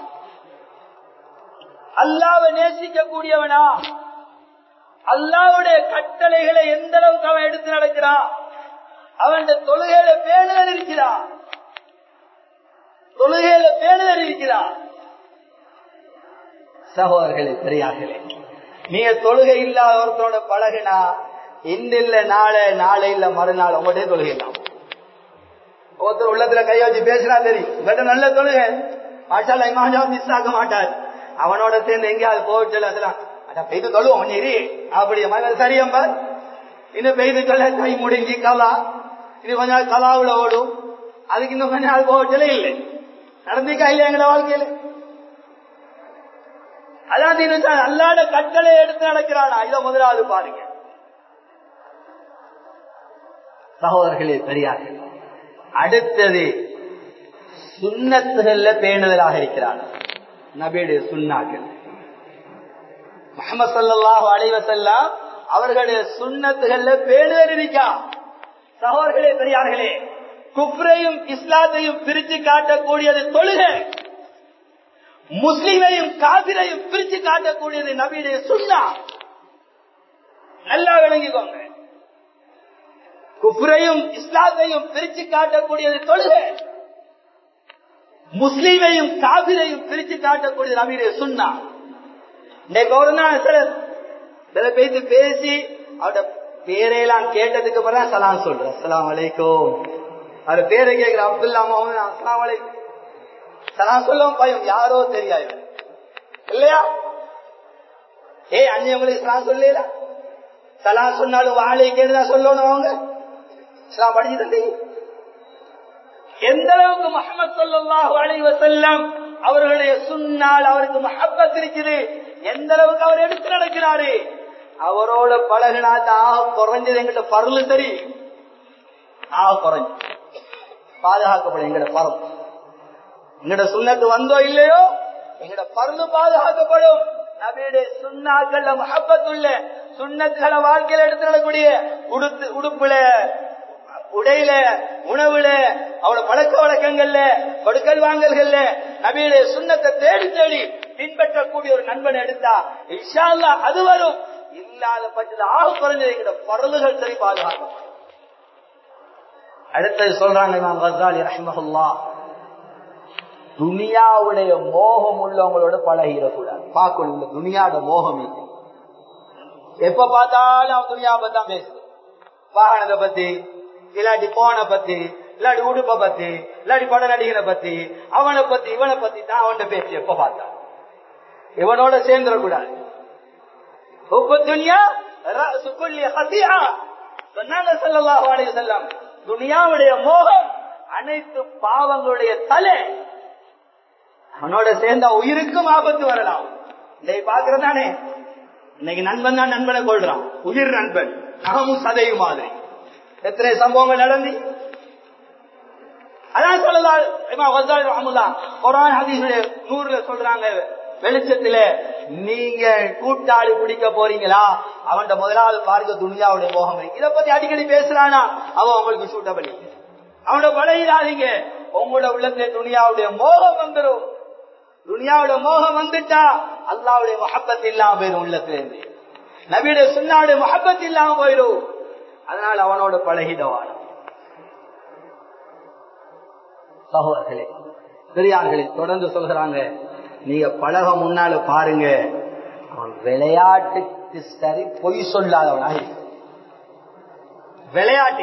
அல்லாவை நேசிக்க கூடியவனா அல்லாவுடைய கட்டளைகளை எந்த அளவுக்கு அவன் எடுத்து நடக்கிறான் அவன் தொழுகையில பேணுதல் இருக்கிறான் தொழுகையில பேணுதல் இருக்கிறான் சகோதரர்களே பெரியார்களே நீங்க தொழுகை இல்லாத ஒருத்தரோட பழகினா இன்று இல்ல நாளை நாளை இல்ல மறுநாள் உங்கள்கிட்ட தொழுகைலாம் ஒருத்தர் உள்ளத்துல கை வச்சு பேசினா தெரியும் உங்கள்கிட்ட நல்ல தொழுகை மாஷால இமாஜா மிஸ் ஆக மாட்டார் அவனோட சேர்ந்து எங்கேயாவது போயிட்டு அதெல்லாம் அதான் பெய்து தொழுவோம் கொஞ்சம் இரு அப்படி மாதிரி சரியம்பா இன்னும் பெய்து சொல்ல கை முடிஞ்சு கலா இது கொஞ்ச நாள் கலாவுல ஓடும் அதுக்கு இன்னும் கொஞ்ச நாள் போகட்டல இல்லை நடந்துக்கா இல்லையா எங்கட வாழ்க்கையில அதான் அல்லாட கட்டளை எடுத்து நடக்கிறானா இதை முதலாவது பாருங்க சகோதரர்களே பெரியார்கள் அடுத்தது சுண்ணத்துகள்ல பேணுதலாக இருக்கிறார் நபியுடைய சுண்ணாக்கள் முகமது சல்லாஹு அலைவசல்லாம் அவர்களுடைய சுண்ணத்துகள்ல பேணுதல் இருக்கா சகோதரர்களே பெரியார்களே குப்ரையும் இஸ்லாத்தையும் பிரித்து காட்டக்கூடியது தொழுகை முஸ்லிமையும் காபிரையும் பிரித்து காட்டக்கூடியது நபியுடைய சுண்ணா நல்லா விளங்கிக்கோங்க குப்ரையும் இஸ்லாத்தையும் பிரித்து காட்டக்கூடியது தொழுகை முஸ்லீமையும் காபிரையும் பிரித்து காட்டக்கூடியது நபியுடைய சுண்ணா இன்னைக்கு ஒரு நாள் சில சில பேசி பேசி அவட பேரையெல்லாம் கேட்டதுக்கு அப்புறம் சலாம் சொல்றேன் அஸ்லாம் வலைக்கும் அவர் பேரை கேட்கிற அப்துல்லா மோகன் அஸ்லாம் வலைக்கும் சலாம் சொல்லும் பயம் யாரோ தெரியாது இல்லையா ஏ அண்ணி உங்களுக்கு சலாம் சொல்லல சலாம் சொன்னாலும் வாழை கேட்டுதான் சொல்லணும் அவங்க சலாம் படிச்சு தந்தீங்க எந்த அளவுக்கு முகமது சொல்லாஹு அலைஹி வஸல்லம் அவர்களுடைய சுன்னால் அவருக்கு மஹப்பத் இருக்குது எந்த அளவுக்கு அவர் எடுத்து நடக்கிறாரு அவரோட பழகினா ஆக குறைஞ்சது எங்கிட்ட பருள் சரி ஆக குறைஞ்சு பாதுகாக்கப்படும் எங்கட பருள் எங்கட சுண்ணத்து வந்தோ இல்லையோ எங்கட பருள் பாதுகாக்கப்படும் நபியுடைய சுண்ணாக்கள்ல மஹப்பத்துள்ள சுண்ணத்துகளை வாழ்க்கையில எடுத்து நடக்கூடிய உடுத்து உடுப்புல உடையில உணவுல அவளோட பழக்க வழக்கங்கள்ல கொடுக்கல் வாங்கல்கள்ல நபியுடைய சுண்ணத்தை தேடி தேடி பின்பற்றக்கூடிய ஒரு நண்பன் எடுத்தா இஷால்லா அது வரும் இல்லாத பட்சத்தில் ஆக குறைஞ்சது பரலுகள் சரி பாதுகாக்கும் அடுத்தது சொல்றாங்க இமாம் கசாலி ரஹ்மஹுல்லா துனியாவுடைய மோகம் உள்ளவங்களோட பழகிடக்கூடாது பார்க்கணும் இந்த துனியாவோட மோகம் இது எப்ப பார்த்தாலும் அவன் துனியாவை தான் பேசுது வாகனத்தை பத்தி இல்லாட்டி போனை பத்தி இல்லாட்டி உடுப்பை பத்தி இல்லாட்டி பட நடிகரை பத்தி அவனை பத்தி இவனை பத்தி தான் அவன் பேசி எப்ப பார்த்தா இவனோட சேர்ந்துடக்கூடாது துனியாவுடைய மோகம் அனைத்து பாவங்களுடைய தலை அவனோட சேர்ந்தா உயிருக்கும் ஆபத்து வரலாம் இதை பாக்குறதானே இன்னைக்கு நண்பன் தான் நண்பனை கொள்றான் உயிர் நண்பன் நகமும் சதையும் மாதிரி எத்தனை சம்பவங்கள் நடந்து அதான் சொல்லலாம் குரான் ஹதீஸுடைய நூறுல சொல்றாங்க வெளிச்சத்துல நீங்க கூட்டாளி பிடிக்க போறீங்களா அவன் முதலாவது பாருங்க துணியாவுடைய மோகம் இருக்கு இதை பத்தி அடிக்கடி பேசுறானா அவன் உங்களுக்கு சூட்டபடி அவனோட பழகிடாதீங்க உங்களோட உள்ளத்துல துணியாவுடைய மோகம் வந்துடும் துணியாவோட மோகம் வந்துட்டா அல்லாவுடைய மஹப்பத் இல்லாம போயிடும் உள்ளத்துல இருந்து நபியுடைய சுண்ணாவுடைய மஹப்பத் இல்லாம போயிடும் அதனால் அவனோட பழகிடவான் சகோதரர்களே பெரியார்களே தொடர்ந்து சொல்கிறாங்க நீங்க பழக முன்னால பாருங்க அவன் விளையாட்டுக்கு சரி பொய் சொல்லாதவனாக விளையாட்டு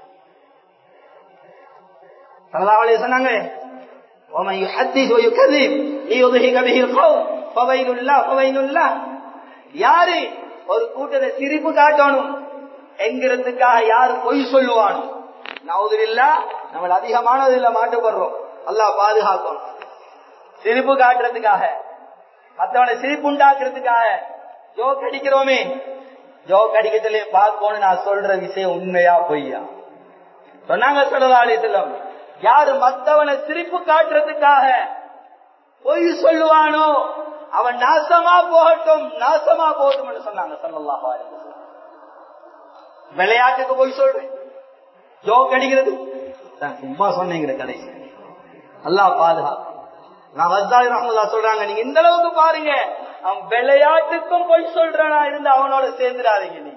சொன்னாங்க ومن يحدث ويكذب ليضحك به القوم فويل الله فويل الله யாரு ஒரு கூட்டத்தை சிரிப்பு காட்டணும் என்கிறதுக்காக யாரு பொய் சொல்லுவானோ நவுதுல்லா நம்ம அதிகமானதுல மாட்டுப்படுறோம் அல்லாஹ் பாதுகாக்கும் சிரிப்பு காட்டுறதுக்காக மத்தவனை சிரிப்பு உண்டாக்குறதுக்காக ஜோக் அடிக்கிறோமே ஜோக் அடிக்கிறதுல பார்ப்போம்னு நான் சொல்ற விஷயம் உண்மையா பொய்யா சொன்னாங்க சொல்லலாம் யாரு மத்தவனை சிரிப்பு காட்டுறதுக்காக பொய் சொல்லுவானோ அவன் நாசமா போகட்டும் நாசமா போகட்டும் சொன்னாங்க சொல்லலாம் விளையாட்டுக்கு போய் சொல்றேன் ஜோக் அடிக்கிறது சும்மா சொன்னீங்க கடைசி அல்லா பாதுகாப்பு நான் வசாலி ரஹமுல்லா சொல்றாங்க நீங்க இந்த அளவுக்கு பாருங்க அவன் விளையாட்டுக்கும் போய் சொல்றானா இருந்து அவனோட சேர்ந்துடாதீங்க நீங்க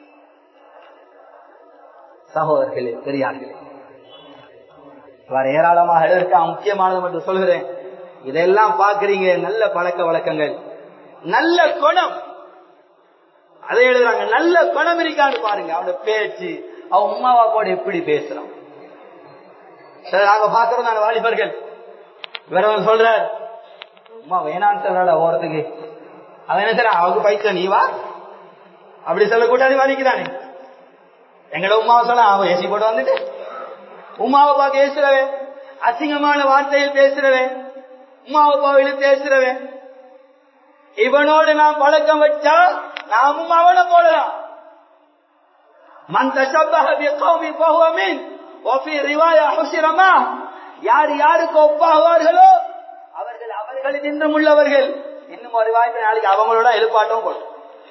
சகோதரர்களே பெரியார்களே வேற ஏராளமாக இருக்க முக்கியமானது மட்டும் சொல்கிறேன் இதெல்லாம் பாக்குறீங்க நல்ல பழக்க வழக்கங்கள் நல்ல குணம் அதை எழுதுறாங்க நல்ல குணம் இருக்கான்னு பாருங்க அவனோட பேச்சு அவன் உமாவா கூட எப்படி பேசுறான் நாங்க பாக்குறோம் நாங்க வாலிபர்கள் வேறவன் சொல்ற உமா வேணான்னு சொல்றாடா ஓரத்துக்கு அவன் என்ன சொல்றான் அவனுக்கு பைசா நீ வா அப்படி சொல்ல கூட்டாளி வாதிக்கிறானே எங்கட உமாவை சொல்ல அவன் ஏசி போட்டு வந்துட்டு உமாவை பார்க்க ஏசுறவன் அசிங்கமான வார்த்தையில் பேசுறவன் உமாவை பாவையில் பேசுறவன் இவனோடு நான் பழக்கம் வச்சா நாமும் அவனை போடலாம் மன் தஷப்பஹ பிகௌமி ஃபஹுவ மின் வஃபி ரிவாயா ஹுசிரமா யார் யாருக்கு ஒப்பாகுவார்களோ அவர்கள் அவர்களின் இன்னும் உள்ளவர்கள் இன்னும் ஒரு வாய்ப்பு நாளைக்கு அவங்களோட எழுப்பாட்டம் போடும்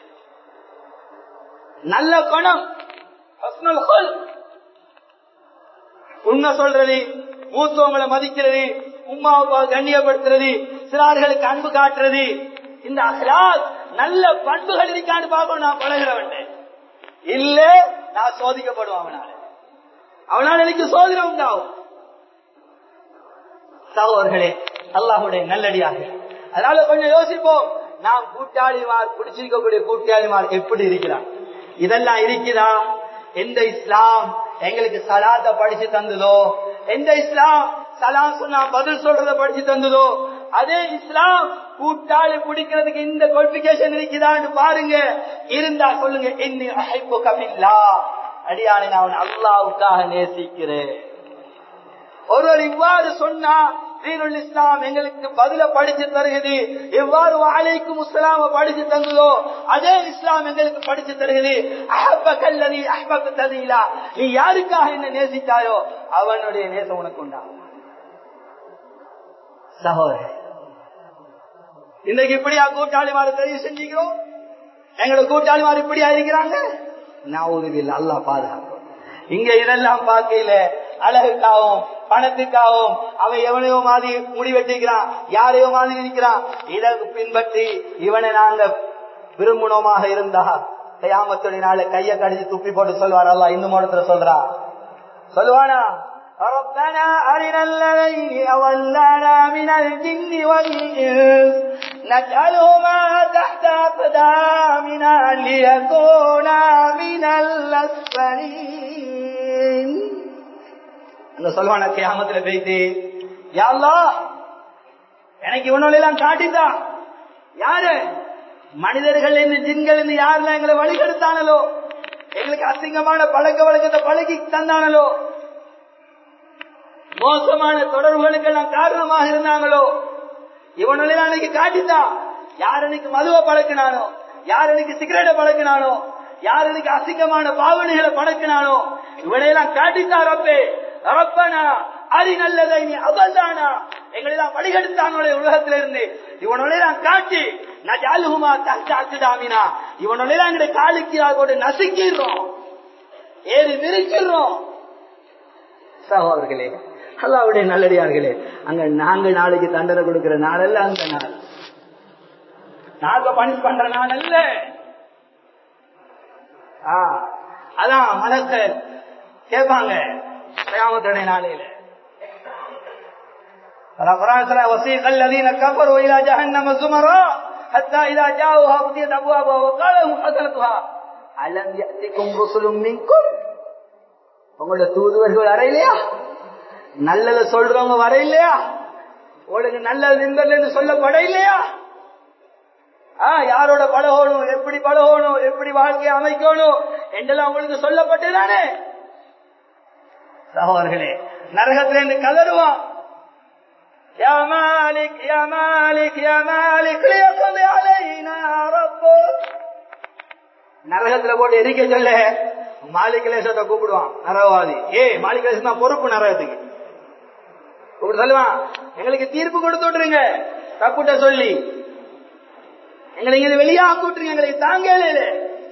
நல்ல குணம் உண்மை சொல்றது மூத்தவங்களை மதிக்கிறது உமா அப்பா கண்ணியப்படுத்துறது சிறார்களுக்கு அன்பு காட்டுறது இந்த அஹ்லாத் நல்ல பண்புகள் இருக்கான்னு பார்க்கணும் நான் பழகிறவன் இல்ல நான் சோதிக்கப்படுவேன் அவனால அவனால எனக்கு சோதனை உண்டாகும் சகோதர்களே அல்லாஹுடைய நல்லடியாக அதனால கொஞ்சம் யோசிப்போம் நாம் கூட்டாளிமார் பிடிச்சிருக்கக்கூடிய கூட்டாளிமார் எப்படி இருக்கிறான் இதெல்லாம் இருக்குதா எந்த இஸ்லாம் எங்களுக்கு சலாத்த படிச்சு தந்ததோ எந்த இஸ்லாம் சலாம் சொன்னா பதில் சொல்றத படிச்சு தந்ததோ அதே இஸ்லாம் கூட்டாளி பிடிக்கிறதுக்கு இந்த குவாலிபிகேஷன் இருக்குதான்னு பாருங்க இருந்தா சொல்லுங்க இன்னி அழைப்பு கபில்லா அடியானை நான் அல்லாவுக்காக நேசிக்கிறேன் ஒருவர் இவ்வாறு சொன்னா தீனுல் இஸ்லாம் எங்களுக்கு பதில படிச்சு தருகிறது எவ்வாறு வாழைக்கும் இஸ்லாம படிச்சு தந்ததோ அதே இஸ்லாம் எங்களுக்கு படிச்சு தருகிறது அஹப்ப கல்லதி அஹப்ப ததிலா நீ யாருக்காக என்ன நேசித்தாயோ அவனுடைய நேசம் உனக்கு உண்டா சகோதரர் இன்றைக்கு இப்படியா கூட்டாளிமாறு தெரிவு செஞ்சுக்கிறோம் எங்களோட கூட்டாளிமார் இப்படியா இருக்கிறாங்க நான் உறுதியில் அல்லா பாதுகாப்பு இங்க இதெல்லாம் பார்க்கையில அழகுக்காகவும் பணத்துக்காகவும் அவன் எவனையோ மாதிரி முடி வெட்டிக்கிறான் யாரையோ மாதிரி இருக்கிறான் இதை பின்பற்றி இவனை நாங்க விரும்புணோமாக இருந்தா கையாமத்துடைய நாள கைய கடிச்சு துப்பி போட்டு சொல்வார் அல்ல இன்னும் இடத்துல சொல்றா சொல்லுவானா ربنا أرنا الذين أولنا من الجن والإنس نجعلهما تحت أقدامنا ليكونا من الأسفلين அந்த சொல்வான கியாமத்துல போயிட்டு யாழ்லா எனக்கு இவனோடெல்லாம் காட்டித்தான் யாரு மனிதர்கள் இருந்து ஜின்கள் இருந்து யாரெல்லாம் எங்களை வழிகெடுத்தானலோ எங்களுக்கு அசிங்கமான பழக்க வழக்கத்தை பழகி தந்தானலோ மோசமான தொடர்புகளுக்கு எல்லாம் காரணமாக இருந்தாங்களோ இவனெல்லாம் அன்னைக்கு காட்டித்தான் யார் அன்னைக்கு மதுவை பழக்கினானோ யார் அன்னைக்கு சிகரெட்டை பழக்கினானோ யார் அன்னைக்கு அசிங்கமான பாவனைகளை பழக்கினானோ இவனையெல்லாம் காட்டித்தான் ரப்பே ரப்பனா அரி நல்லதை நீ அவல்தானா எங்களெல்லாம் வழிகெடுத்தாங்களே உலகத்தில இருந்து இவனொல்லாம் காட்டி நான் ஜாலுகுமா தாக்குதாமினா இவனொல்லாம் எங்களுடைய காலுக்கு போட்டு நசுக்கிடுறோம் ஏறி விரிச்சிடுறோம் சகோதரர்களே அல்லாவுடைய நல்லடியார்களே அங்க நாங்க நாளைக்கு தண்டனை கொடுக்கிற நாள் அல்ல அந்த நாள் நாங்க பணிஷ் பண்ற நாள் அல்ல அதான் மனச கேட்பாங்க கிராமத்துடைய நாளையில وسيق الذين كفروا الى جهنم زمرا حتى اذا جاءوها فتحت ابوابها وقال لهم حسنتها الم ياتكم رسل منكم உங்களோட தூதுவர்கள் வர இல்லையா நல்லத சொல்றவங்க வர இல்லையா உங்களுக்கு நல்ல நின்றல் சொல்லப்பட இல்லையா ஆஹ் யாரோட பழகணும் எப்படி பழகணும் எப்படி வாழ்க்கையை அமைக்கணும் என்றெல்லாம் உங்களுக்கு சொல்லப்பட்டுதானே சகோதரர்களே நரகத்திலிருந்து கதறுவான் يا مالك يا مالك يا مالك ليقضي علينا ربك நரகத்துல போட்டு எரிக்க சொல்ல மாலிக் லேசத்தை கூப்பிடுவான் நரகவாதி ஏ மாலிக் லேசம் தான் பொறுப்பு நரகத்துக்கு கூப்பிட்டு சொல்லுவான் எங்களுக்கு தீர்ப்பு கொடுத்து விட்டுருங்க தப்புட்ட சொல்லி எங்களை இங்க வெளியே ஆக்கிட்டுருங்க எங்களுக்கு தாங்கல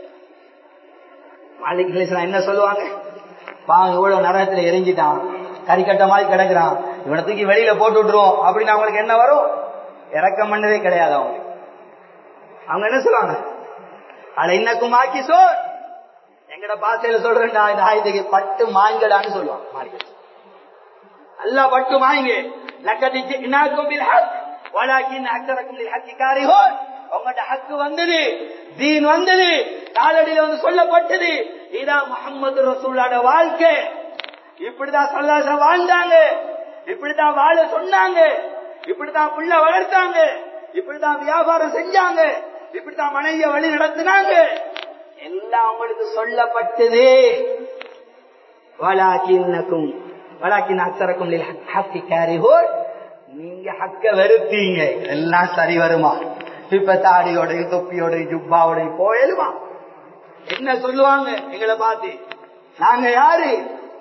மாலிக் லேசன் என்ன சொல்லுவாங்க பாவம் இவ்வளவு நரகத்துல எரிஞ்சிட்டான் கறிக்கட்ட மாதிரி கிடக்குறான் இவனை தூக்கி வெளியில போட்டு விட்டுருவோம் அப்படின்னு அவங்களுக்கு என்ன வரும் இறக்கம் பண்ணதே கிடையாது அவங்க அவங்க என்ன சொல்லுவாங்க அட இன்னக்கும் ஆக்கி சொல் எங்கட பாசையில சொல்றேன்டா இந்த ஆயுதக்கு பட்டு மாய்ங்கடான்னு சொல்லுவாங்க மாளிகை அல்லா பட்டு மாய்ங்க லக்கதி இனாக்கும் பில் ஹக் வலாக்கின் அக்தரக்கும் பில் ஹக்கி காரிஹோன் உங்கள்ட்ட ஹக்கு வந்தது தீன் வந்தது காலடியில வந்து சொல்லப்பட்டது இதான் முகமது ரசூலோட வாழ்க்கை இப்படிதான் சல்லாசம் வாழ்ந்தாங்க இப்படிதான் வாழ சொன்னாங்க இப்படிதான் புள்ள வளர்த்தாங்க இப்படிதான் வியாபாரம் செஞ்சாங்க இப்படித்தான் மனைவிய வழி நடத்தினாங்க எல்லாம் உங்களுக்கு சொல்லப்பட்டது வலாக்கின்னக்கும் வலாக்கின் அக்சரக்கும் ஹக்கி கேரிஹோர் நீங்க ஹக்க வெறுத்தீங்க எல்லாம் சரி வருமா இப்ப தாடியோட தொப்பியோட ஜுப்பாவோட போயலுமா என்ன சொல்லுவாங்க எங்களை பார்த்து நாங்க யாரு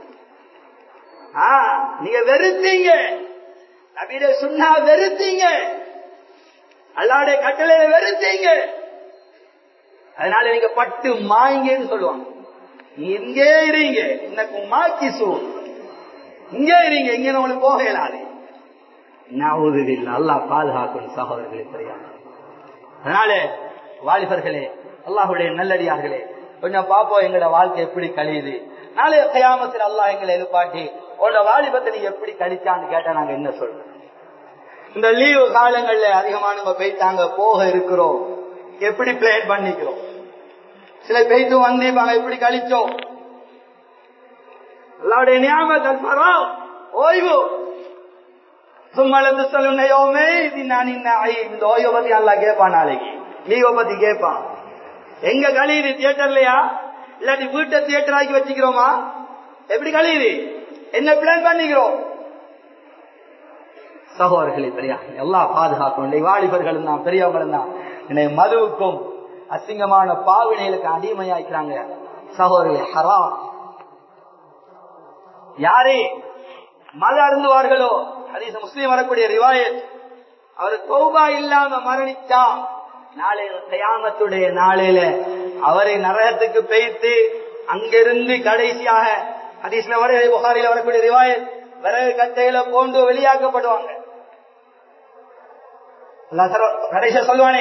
ஆ நீங்க வெறுத்தீங்க நபீர சுண்ணா வெறுத்தீங்க அல்லாடைய கட்டளையில வெறுத்தீங்க அதனால நீங்க பட்டு மாய்ங்கன்னு சொல்லுவாங்க இங்கே இருங்க இன்னக்கு மாக்கி சூ இங்கே இருங்க இங்க உங்களுக்கு போக இயலாது நான் அல்லா பாதுகாக்கணும் சகோதரர்களே தெரியாது அதனால வாலிபர்களே அல்லாஹுடைய நல்லடியார்களே கொஞ்சம் பாப்போம் எங்களோட வாழ்க்கை எப்படி கழியுது நாளைய கயாமத்தில் அல்லாஹ் எங்களை எழுப்பாட்டி உன்னோட வாலிபத்தை நீ எப்படி கழிச்சான்னு கேட்டா நாங்க என்ன சொல்றோம் இந்த லீவு காலங்கள்ல அதிகமானவங்க போயிட்டாங்க போக இருக்கிறோம் எப்படி பிளான் பண்ணிக்கிறோம் சில பேய்த்து வந்து நாங்க எப்படி கழிச்சோம் அல்லாவுடைய ஞாபகம் பரம் ஓய்வு சும்மலந்து சொல்லுனையோமே இது நான் இந்த ஓய்வை பத்தி அல்லா கேட்பான் நாளைக்கு லீவை பத்தி கேட்பான் எங்க கழியுது தியேட்டர்லயா இல்லாட்டி வீட்டை தியேட்டர் ஆக்கி வச்சுக்கிறோமா எப்படி கழியுது என்ன பிளான் பண்ணிக்கிறோம் சகோதரர்களே பெரியா எல்லா பாதுகாக்கணும் வாலிபர்களும் தான் பெரியவங்களும் தான் என்னை மதுவுக்கும் அசிங்கமான பாவினைகளுக்கு அடிமையாக்கிறாங்க சகோதரர்களே ஹராம் யாரே மத அருந்துவார்களோ ஹதீஸ் முஸ்லீம் வரக்கூடிய ரிவாயத் அவர் தௌபா இல்லாம மரணிச்சா நாளைய கயாமத்துடைய நாளையில அவரை நரகத்துக்கு பெய்த்து அங்கிருந்து கடைசியாக ஹதீஸ்ல வர புகாரில வரக்கூடிய ரிவாயத் விறகு கத்தையில போன்று வெளியாக்கப்படுவாங்க கடைசியா சொல்லுவானே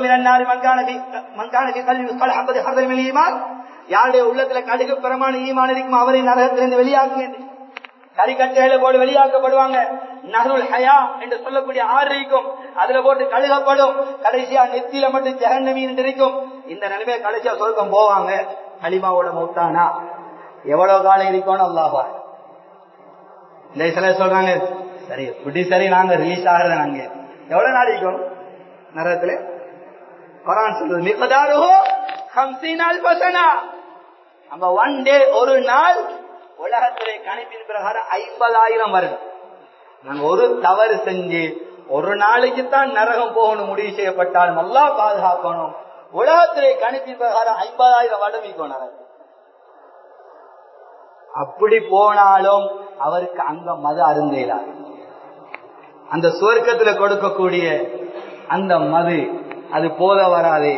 யாருடைய உள்ளத்துல கடுகு பிரமாண ஈமான் இருக்கும் அவரை நரகத்திலிருந்து வெளியாக்கு கறிக்கட்டையில போட்டு வெளியாக்கப்படுவாங்க நகருல் ஹயா என்று சொல்லக்கூடிய ஆறு இருக்கும் அதுல போட்டு கழுகப்படும் கடைசியா நெத்தியில மட்டும் ஜெகன்னமீன் இருக்கும் இந்த நிலைமையை கடைசியா சொர்க்கம் போவாங்க களிமாவோட மௌத்தானா எவ்வளவு காலம் இருக்கணும் அல்லாஹா இந்த சில சொல்றாங்க சரி இப்படி சரி நாங்க ரிலீஸ் ஆகிறத நாங்க எவ்வளவு நாள் இருக்கணும் நரகத்துல குரான் சொல்றது மிகதாருகோ ஹம்சீனால் பசனா அங்க ஒன் டே ஒரு நாள் உலகத்திலே கணிப்பின் பிரகாரம் ஐம்பதாயிரம் வருது நாங்க ஒரு தவறு செஞ்சு ஒரு நாளைக்கு தான் நரகம் போகணும் முடிவு செய்யப்பட்டாலும் நல்லா பாதுகாக்கணும் உலகத்திலே கணிப்பின் பிரகாரம் ஐம்பதாயிரம் வருடம் நரகம் அப்படி போனாலும் அவருக்கு அங்க மத அருந்தையிலார் அந்த சுவர்க்கத்துல கொடுக்கக்கூடிய அந்த மது அது போத வராது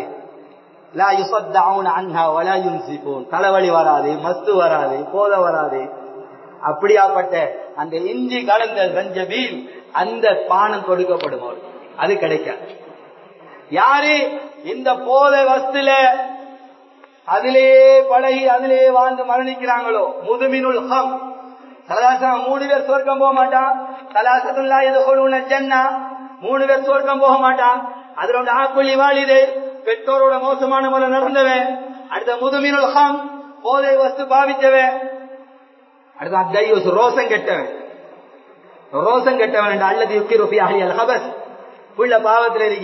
தலைவலி வராது மஸ்து வராது போத வராது அப்படியாப்பட்ட அந்த இஞ்சி கலந்த ரஞ்சபீல் அந்த பானம் கொடுக்கப்படும் அது கிடைக்காது யாரு இந்த போத வஸ்துல அதிலே பழகி அதிலே வாழ்ந்து மரணிக்கிறாங்களோ முதுமினுல் ஹம் சலாசம் மூணு பேர் சொர்க்கம் போக மாட்டான் சலாசத்துல்லா எது ஜன்னா மூணு பேர் சொர்க்கம் போக மாட்டான் அதுல ஒன்று ஆக்குள்ளி வாழிது பெற்றோரோட மோசமான முறை நடந்தவன் அடுத்த முதுமினுல் ஹம் போதை வஸ்து பாவித்தவன் அடுத்த தையூஸ் ரோசம் கெட்டவன் ரோசம் கெட்டவன் அல்லது யுக்கி ருபி அஹி அல் ஹபஸ் புள்ள பாவத்தில் இருக்கி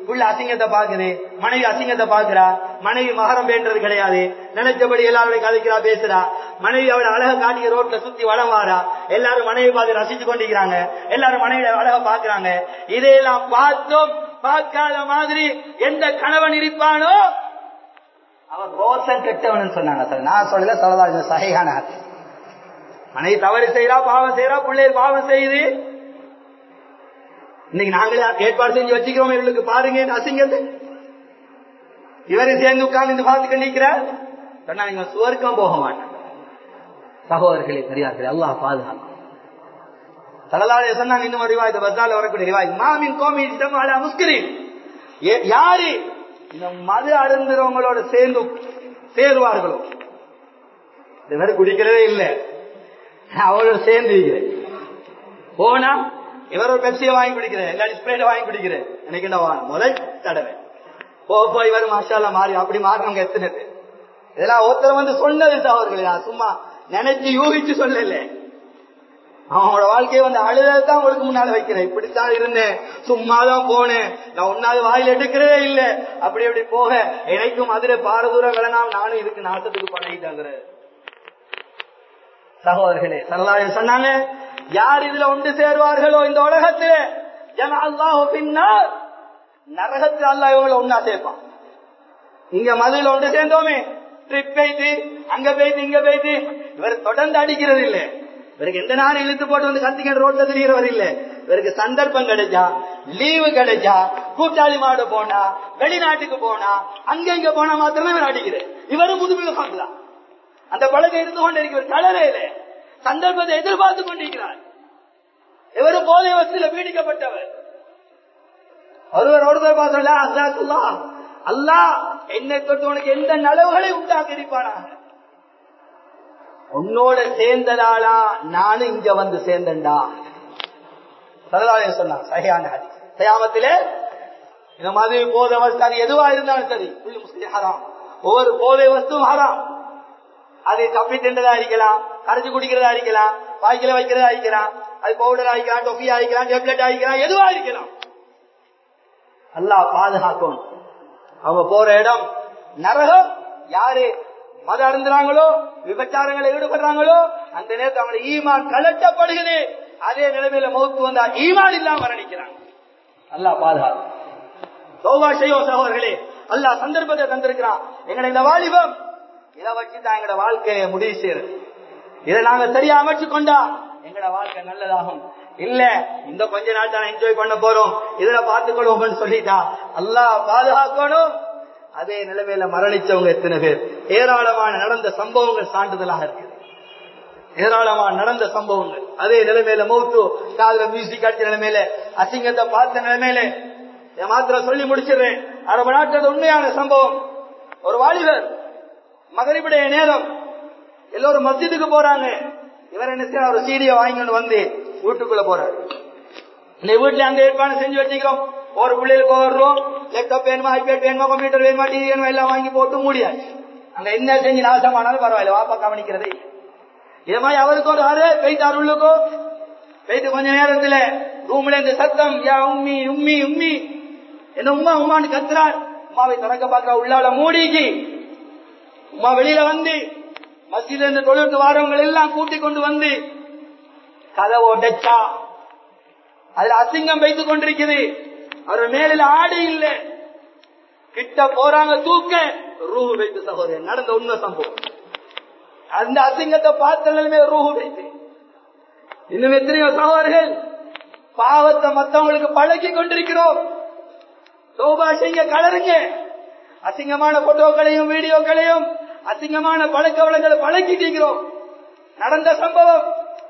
புள்ள அசிங்கத்தை பாக்குது மனைவி அசிங்கத்தை பாக்குறா மனைவி மகரம் பேன்றது கிடையாது நினைச்சபடி எல்லாரோடையும் கதைக்கிறா பேசுறா மனைவி அவளை அழக காட்டிய ரோட்ல சுத்தி வளம் வாரா எல்லாரும் மனைவி பார்த்து ரசிச்சு கொண்டிருக்கிறாங்க எல்லாரும் மனைவி அழக பாக்குறாங்க இதையெல்லாம் பார்த்தும் பார்க்காத மாதிரி எந்த கணவன் இருப்பானோ அவன் ரோசன் கெட்டவன் சொன்னாங்க சார் நான் சொல்லல சொல்லதா சகையான மனைவி தவறு செய்யறா பாவம் செய்யறா பிள்ளைகள் பாவம் செய்யுது இன்னைக்கு நாங்களே ஏற்பாடு செஞ்சு வச்சுக்கிறோம் இவர்களுக்கு பாருங்க இந்த அசிங்கத்தை இவரை சேர்ந்து உட்கார்ந்து பார்த்து நிற்கிறார் சொன்னா இவன் சுவர்க்கம் போக மாட்டான் சகோதரர்களே பெரியார்களே அல்லாஹ் பாதுகாக்கும் தலலாடைய சொன்னாங்க இன்னும் ரிவாய் பஸ்ஸால வரக்கூடிய ரிவாய் மாமின் கோமி அலா முஸ்கிரின் யாரு இந்த மது அருந்துறவங்களோட சேர்ந்து சேருவார்களோ இது மாதிரி குடிக்கிறதே இல்லை அவளோட சேர்ந்து இருக்கிறேன் போனா இவர் ஒரு பெப்சியை வாங்கி குடிக்கிறேன் எல்லா ஸ்ப்ரேட் வாங்கி குடிக்கிறேன் எனக்கு என்ன வாங்க முதல் தடவை போ போய் இவர் மாஷால மாறி அப்படி மாறினவங்க எத்தனை பேர் இதெல்லாம் ஒருத்தர் வந்து சொன்னது அவர்கள் நான் சும்மா நினைச்சு யூகிச்சு சொல்லல அவனோட வாழ்க்கையை வந்து அழுதான் உங்களுக்கு முன்னால வைக்கிறேன் இப்படித்தான் இருந்தேன் சும்மாதான் போனேன் நான் ஒன்னாவது வாயில் எடுக்கிறதே இல்ல அப்படி அப்படி போக எனக்கும் மதுரை பாரதூரம் விளங்காம நானும் இதுக்கு நாட்டத்துக்கு பழகிட்டாங்கிற சகோதரர்களே சரதாயம் சொன்னாங்க யார் இதுல ஒன்று சேருவார்களோ இந்த உலகத்திலே ஜன அல்லாஹ் பின்னால் நரகத்தில் அல்லா இவங்களை ஒன்னா சேர்ப்பான் இங்க மதுல ஒன்று சேர்ந்தோமே ட்ரிப் போயிட்டு அங்க போயிட்டு இங்க போயிட்டு இவர் தொடர்ந்து அடிக்கிறது இல்ல இவருக்கு எந்த நேரம் இழுத்து போட்டு வந்து கத்திக்கிற ரோட்ல தெரிகிறவர் இல்ல இவருக்கு சந்தர்ப்பம் கிடைச்சா லீவு கிடைச்சா கூட்டாளி மாடு போனா வெளிநாட்டுக்கு போனா அங்க இங்க போனா மாத்திரமே இவர் அடிக்கிறார் இவரும் புதுமையில பார்க்கலாம் அந்த பழக்கம் இருந்து கொண்டிருக்கிறார் தளரையில சந்தர்ப்பத்தை எதிர்பார்த்து கொண்டிருக்கிறார் இவரும் போதை வசதியில பீடிக்கப்பட்டவர் ஒருவர் ஒருவர் பார்த்தா அல்லாஹ் அல்லாஹ் என்னை தொட்டு உனக்கு எந்த நலவுகளை உண்டாக்கி இருப்பானா உன்னோட சேர்ந்ததாளா நானும் இங்க வந்து சேர்ந்தண்டா சரதாலயம் சொன்னான் சரியான சயாமத்திலே இந்த மாதிரி போதை வஸ்து அது எதுவா இருந்தாலும் சரி முஸ்லிம் ஹராம் ஒவ்வொரு போதை வஸ்துவும் ஹராம் அது தப்பி தின்றதா இருக்கலாம் கரைச்சு குடிக்கிறதா இருக்கலாம் வாய்க்கில வைக்கிறதா இருக்கலாம் அது பவுடர் ஆகிக்கலாம் டொஃபி ஆகிக்கலாம் டெப்லெட் ஆகிக்கலாம் எதுவா இருக்கலாம் அல்லா பாதுகாக்கணும் அவங்க போற இடம் நரகம் யாரு மத அருந்துறாங்களோ விபச்சாரங்களை ஈடுபடுறாங்களோ அந்த நேரத்தில் அவங்க ஈமான் கலட்டப்படுகிறது அதே நிலைமையில முகத்து வந்தா ஈமான் இல்லாம மரணிக்கிறாங்க அல்லா பாதுகாக்கும் சோபா செய்யோ சகோதரர்களே அல்லா சந்தர்ப்பத்தை தந்திருக்கிறான் எங்களை இந்த வாலிபம் இதை வச்சுதான் எங்களோட வாழ்க்கையை முடிவு செய்யறது இதை நாங்க சரியா அமைச்சு கொண்டா எங்களோட வாழ்க்கை நல்லதாகும் இல்ல இந்த கொஞ்ச நாள் தான் என்ஜாய் பண்ண போறோம் இதுல பார்த்துக்கொள்வோம்னு சொல்லிட்டா அல்லா பாதுகாக்கணும் அதே நிலைமையில மரணிச்சவங்க எத்தனை பேர் ஏராளமான நடந்த சம்பவங்கள் சான்றிதழாக இருக்கு ஏராளமான நடந்த சம்பவங்கள் அதே நிலைமையில மௌத்து காதல மியூசிக் அடிச்ச நிலைமையில அசிங்கத்தை பார்த்த நிலைமையில என் மாத்திரம் சொல்லி முடிச்சிடுறேன் அரபு நாட்டது உண்மையான சம்பவம் ஒரு வாலிபர் மகரிபுடைய நேரம் எல்லோரும் மஸ்ஜிதுக்கு போறாங்க இவர் என்ன செய்ய ஒரு சீடியை வாங்கிட்டு வந்து வீட்டுக்குள்ள போறாரு இந்த வீட்டுல அந்த ஏற்பாடு செஞ்சு வச்சுக்கிறோம் ஒரு பிள்ளைகளுக்கு ஒரு ரூம் லேப்டாப் வேணுமா ஐபேட் வேணுமா கம்ப்யூட்டர் வேணுமா டிவி வேணுமா எல்லாம் வாங்கி போட்டு மூடியாச்சு அங்க என்ன செஞ்சு நாசமானாலும் பரவாயில்ல வாப்பா கவனிக்கிறதே இது மாதிரி அவருக்கு ஒரு ஆறு பெய்து அருளுக்கோ பெய்து கொஞ்ச நேரத்துல ரூம்ல இந்த சத்தம் யா உம்மி உம்மி உம்மி என்ன உமா உமான்னு கத்துறார் உமாவை திறக்க பார்க்கிற உள்ளால மூடிக்கு உமா வெளியில வந்து மத்தியில இருந்து தொழிலுக்கு வாரவங்க எல்லாம் கூட்டி கொண்டு வந்து கதவை உடைச்சா அதுல அசிங்கம் வைத்துக் கொண்டிருக்குது அவர் மேலில் ஆடு இல்ல கிட்ட போறாங்க தூக்க ரூஹு வைத்து சகோதரன் நடந்த உண்மை சம்பவம் அந்த அசிங்கத்தை பார்த்த நிலைமை ரூஹு வைத்து இன்னும் எத்தனையோ சகோதரர்கள் பாவத்தை மத்தவங்களுக்கு பழக்கி கொண்டிருக்கிறோம் சோபா செய்ய கலருங்க அசிங்கமான போட்டோக்களையும் வீடியோக்களையும் அசிங்கமான பழக்க வளங்களை பழக்கிட்டீங்கிறோம் நடந்த சம்பவம்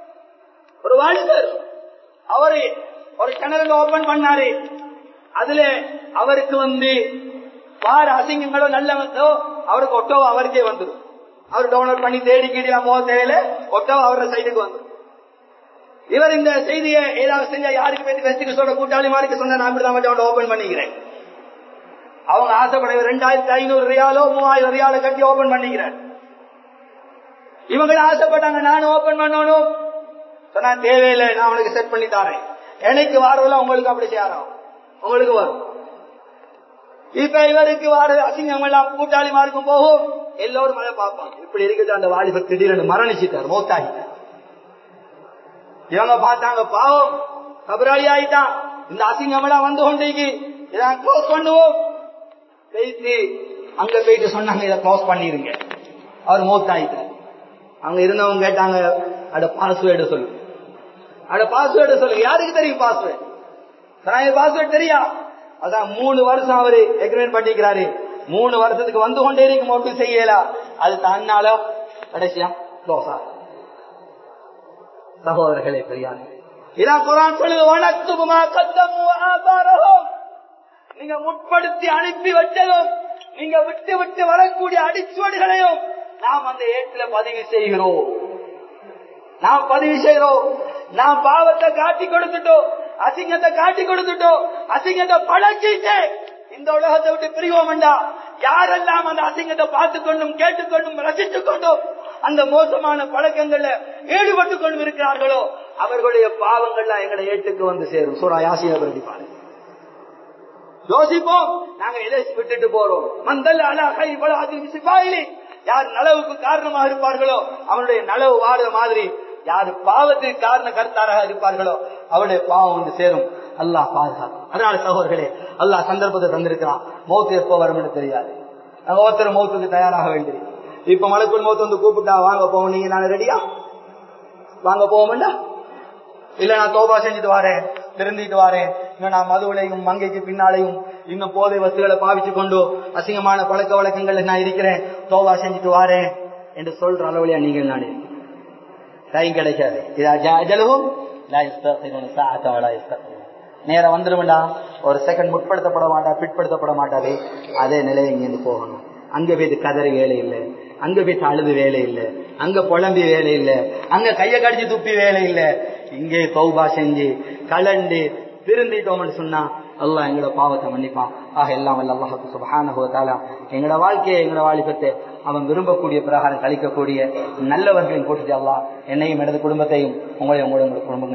ஒரு வாலிபர் அவரு ஒரு கிணறு ஓபன் பண்ணாரு அதுல அவருக்கு வந்து பார் அசிங்கங்களோ நல்லவங்களோ அவருக்கு ஒட்டோவோ அவருக்கே வந்துடும் அவர் டவுன்லோட் பண்ணி தேடி கீடிலாம் போக தேவையில்ல ஒட்டோவோ அவரோட சைடுக்கு வந்துடும் இவர் இந்த செய்தியை ஏதாவது செஞ்சா யாருக்கு பேசி வெஸ்டுக்கு சொல்ற கூட்டாளி மாதிரி சொன்ன நான் இப்படிதான் ஓபன் பண்ணிக்கிறேன் அவங்க ஆசைப்பட ரெண்டாயிரத்தி ஐநூறு ரியாலோ மூவாயிரம் ரியாலோ கட்டி ஓபன் பண்ணிக்கிறார் இவங்க ஆசைப்பட்டாங்க நானும் ஓபன் பண்ணணும் சொன்னா தேவையில்லை நான் உனக்கு செட் பண்ணி தரேன் எனக்கு வரவில்ல உங்களுக்கு அப்படி சேரும் உங்களுக்கு வரும் இப்ப இவருக்கு வார அசிங்கம் எல்லாம் கூட்டாளிமாருக்கும் போகும் எல்லோரும் அதை பார்ப்பாங்க இப்படி இருக்குது அந்த வாலிபர் திடீரென்று மரணிச்சிட்டார் மௌத்தாகிட்டார் இவங்க பார்த்தாங்க பாவம் கபராளி ஆயிட்டான் இந்த அசிங்கம் எல்லாம் வந்து கொண்டிருக்கு இதான் க்ளோஸ் பண்ணுவோம் பேசி அங்க போயிட்டு சொன்னாங்க இதை க்ளோஸ் பண்ணிருங்க அவர் மௌத்தாயிட்டார் அங்க இருந்தவங்க கேட்டாங்க அட பாஸ்வேர்டு சொல்லு அட பாஸ்வேர்டு சொல்லு யாருக்கு தெரியும் பாஸ்வேர்டு பாஸ்வேர்டு தெரியா அதான் மூணு வருஷம் அவரு எக்ரிமெண்ட் பண்ணிக்கிறாரு மூணு வருஷத்துக்கு வந்து கொண்டே இருக்கும் மட்டும் செய்யலா அது தன்னால கடைசியா தோசா சகோதரர்களே பெரியார் இதான் குரான் சொல்லுது வனத்துமா கத்தமு ஆபாரகம் நீங்க முற்படுத்தி அனுப்பி வச்சதும் நீங்க விட்டு விட்டு வரக்கூடிய அடிச்சுவடுகளையும் நாம் அந்த ஏட்டில பதிவு செய்கிறோம் நாம் பதிவு செய்கிறோம் நாம் பாவத்தை காட்டி கொடுத்துட்டோம் அசிங்கத்தை காட்டி கொடுத்துட்டோம் அசிங்கத்தை பழக்கிட்டு இந்த உலகத்தை விட்டு பிரிவோம்டா யாரெல்லாம் அந்த அசிங்கத்தை பார்த்து கொண்டும் கேட்டுக்கொண்டும் ரசித்துக் கொண்டும் அந்த மோசமான பழக்கங்கள்ல ஈடுபட்டு கொண்டும் இருக்கிறார்களோ அவர்களுடைய பாவங்கள்லாம் எங்களை ஏட்டுக்கு வந்து சேரும் சூரா யாசியா பிரதிப்பாரு யோசிப்போம் நாங்க எதை விட்டுட்டு போறோம் மந்தல் அழகை சிப்பாயிலி யார் நலவுக்கு காரணமாக இருப்பார்களோ அவனுடைய நலவு வாடுற மாதிரி யாரு பாவத்துக்கு காரண கருத்தாராக இருப்பார்களோ அவருடைய பாவம் வந்து சேரும் அல்லாஹ் பாதுகாக்கும் அதனால சகோதரர்களே அல்லாஹ் சந்தர்ப்பத்தை தந்திருக்கிறான் மௌத்து எப்போ வரும்னு தெரியாது நாங்க ஒருத்தர் மௌத்துக்கு தயாராக வேண்டியது இப்ப மலைக்குள் மௌத்து வந்து கூப்பிட்டா வாங்க போவோம் நீங்க நான் ரெடியா வாங்க போவோம்டா இல்ல நான் தோபா செஞ்சுட்டு வரேன் திருந்திட்டு வரேன் இன்னும் நான் மதுவிலையும் மங்கைக்கு பின்னாலையும் இன்னும் போதை வஸ்துகளை பாவிச்சு கொண்டு அசிங்கமான பழக்க வழக்கங்கள்ல நான் இருக்கிறேன் தோபா செஞ்சுட்டு வரேன் என்று சொல்ற அளவுலையா நீங்கள் நான் டைம் கிடைக்காது அஜலவும் நேரம் வந்துருமெண்டா ஒரு செகண்ட் முற்படுத்தப்பட மாட்டா பிற்படுத்தப்பட மாட்டாது அதே நிலையை இங்கிருந்து போகணும் அங்க போயிட்டு கதறி வேலை இல்லை அங்க போயிட்டு அழுது வேலை இல்லை அங்க புலம்பி வேலை இல்லை அங்க கைய கடிச்சு துப்பி வேலை இல்லை இங்கே தௌபா செஞ்சு கலண்டு திருந்திட்டோம்னு சொன்னா அல்லாஹ் எங்களோட பாவத்தை மன்னிப்பான் ஆக எல்லாம் வல்ல அல்லாஹுக்கு சுபஹானஹுவத்தாலா எங்களோட வாழ்க்கையை எங்களோட வாலிபத்தை அவன் விரும்பக்கூடிய பிரகாரம் கழிக்கக்கூடிய நல்லவர்களின் கூட்டத்தை அல்லாஹ் என்னையும் எனது குடும்பத்தையும் உங்களையும் உங்களோட குடும்பங்கள்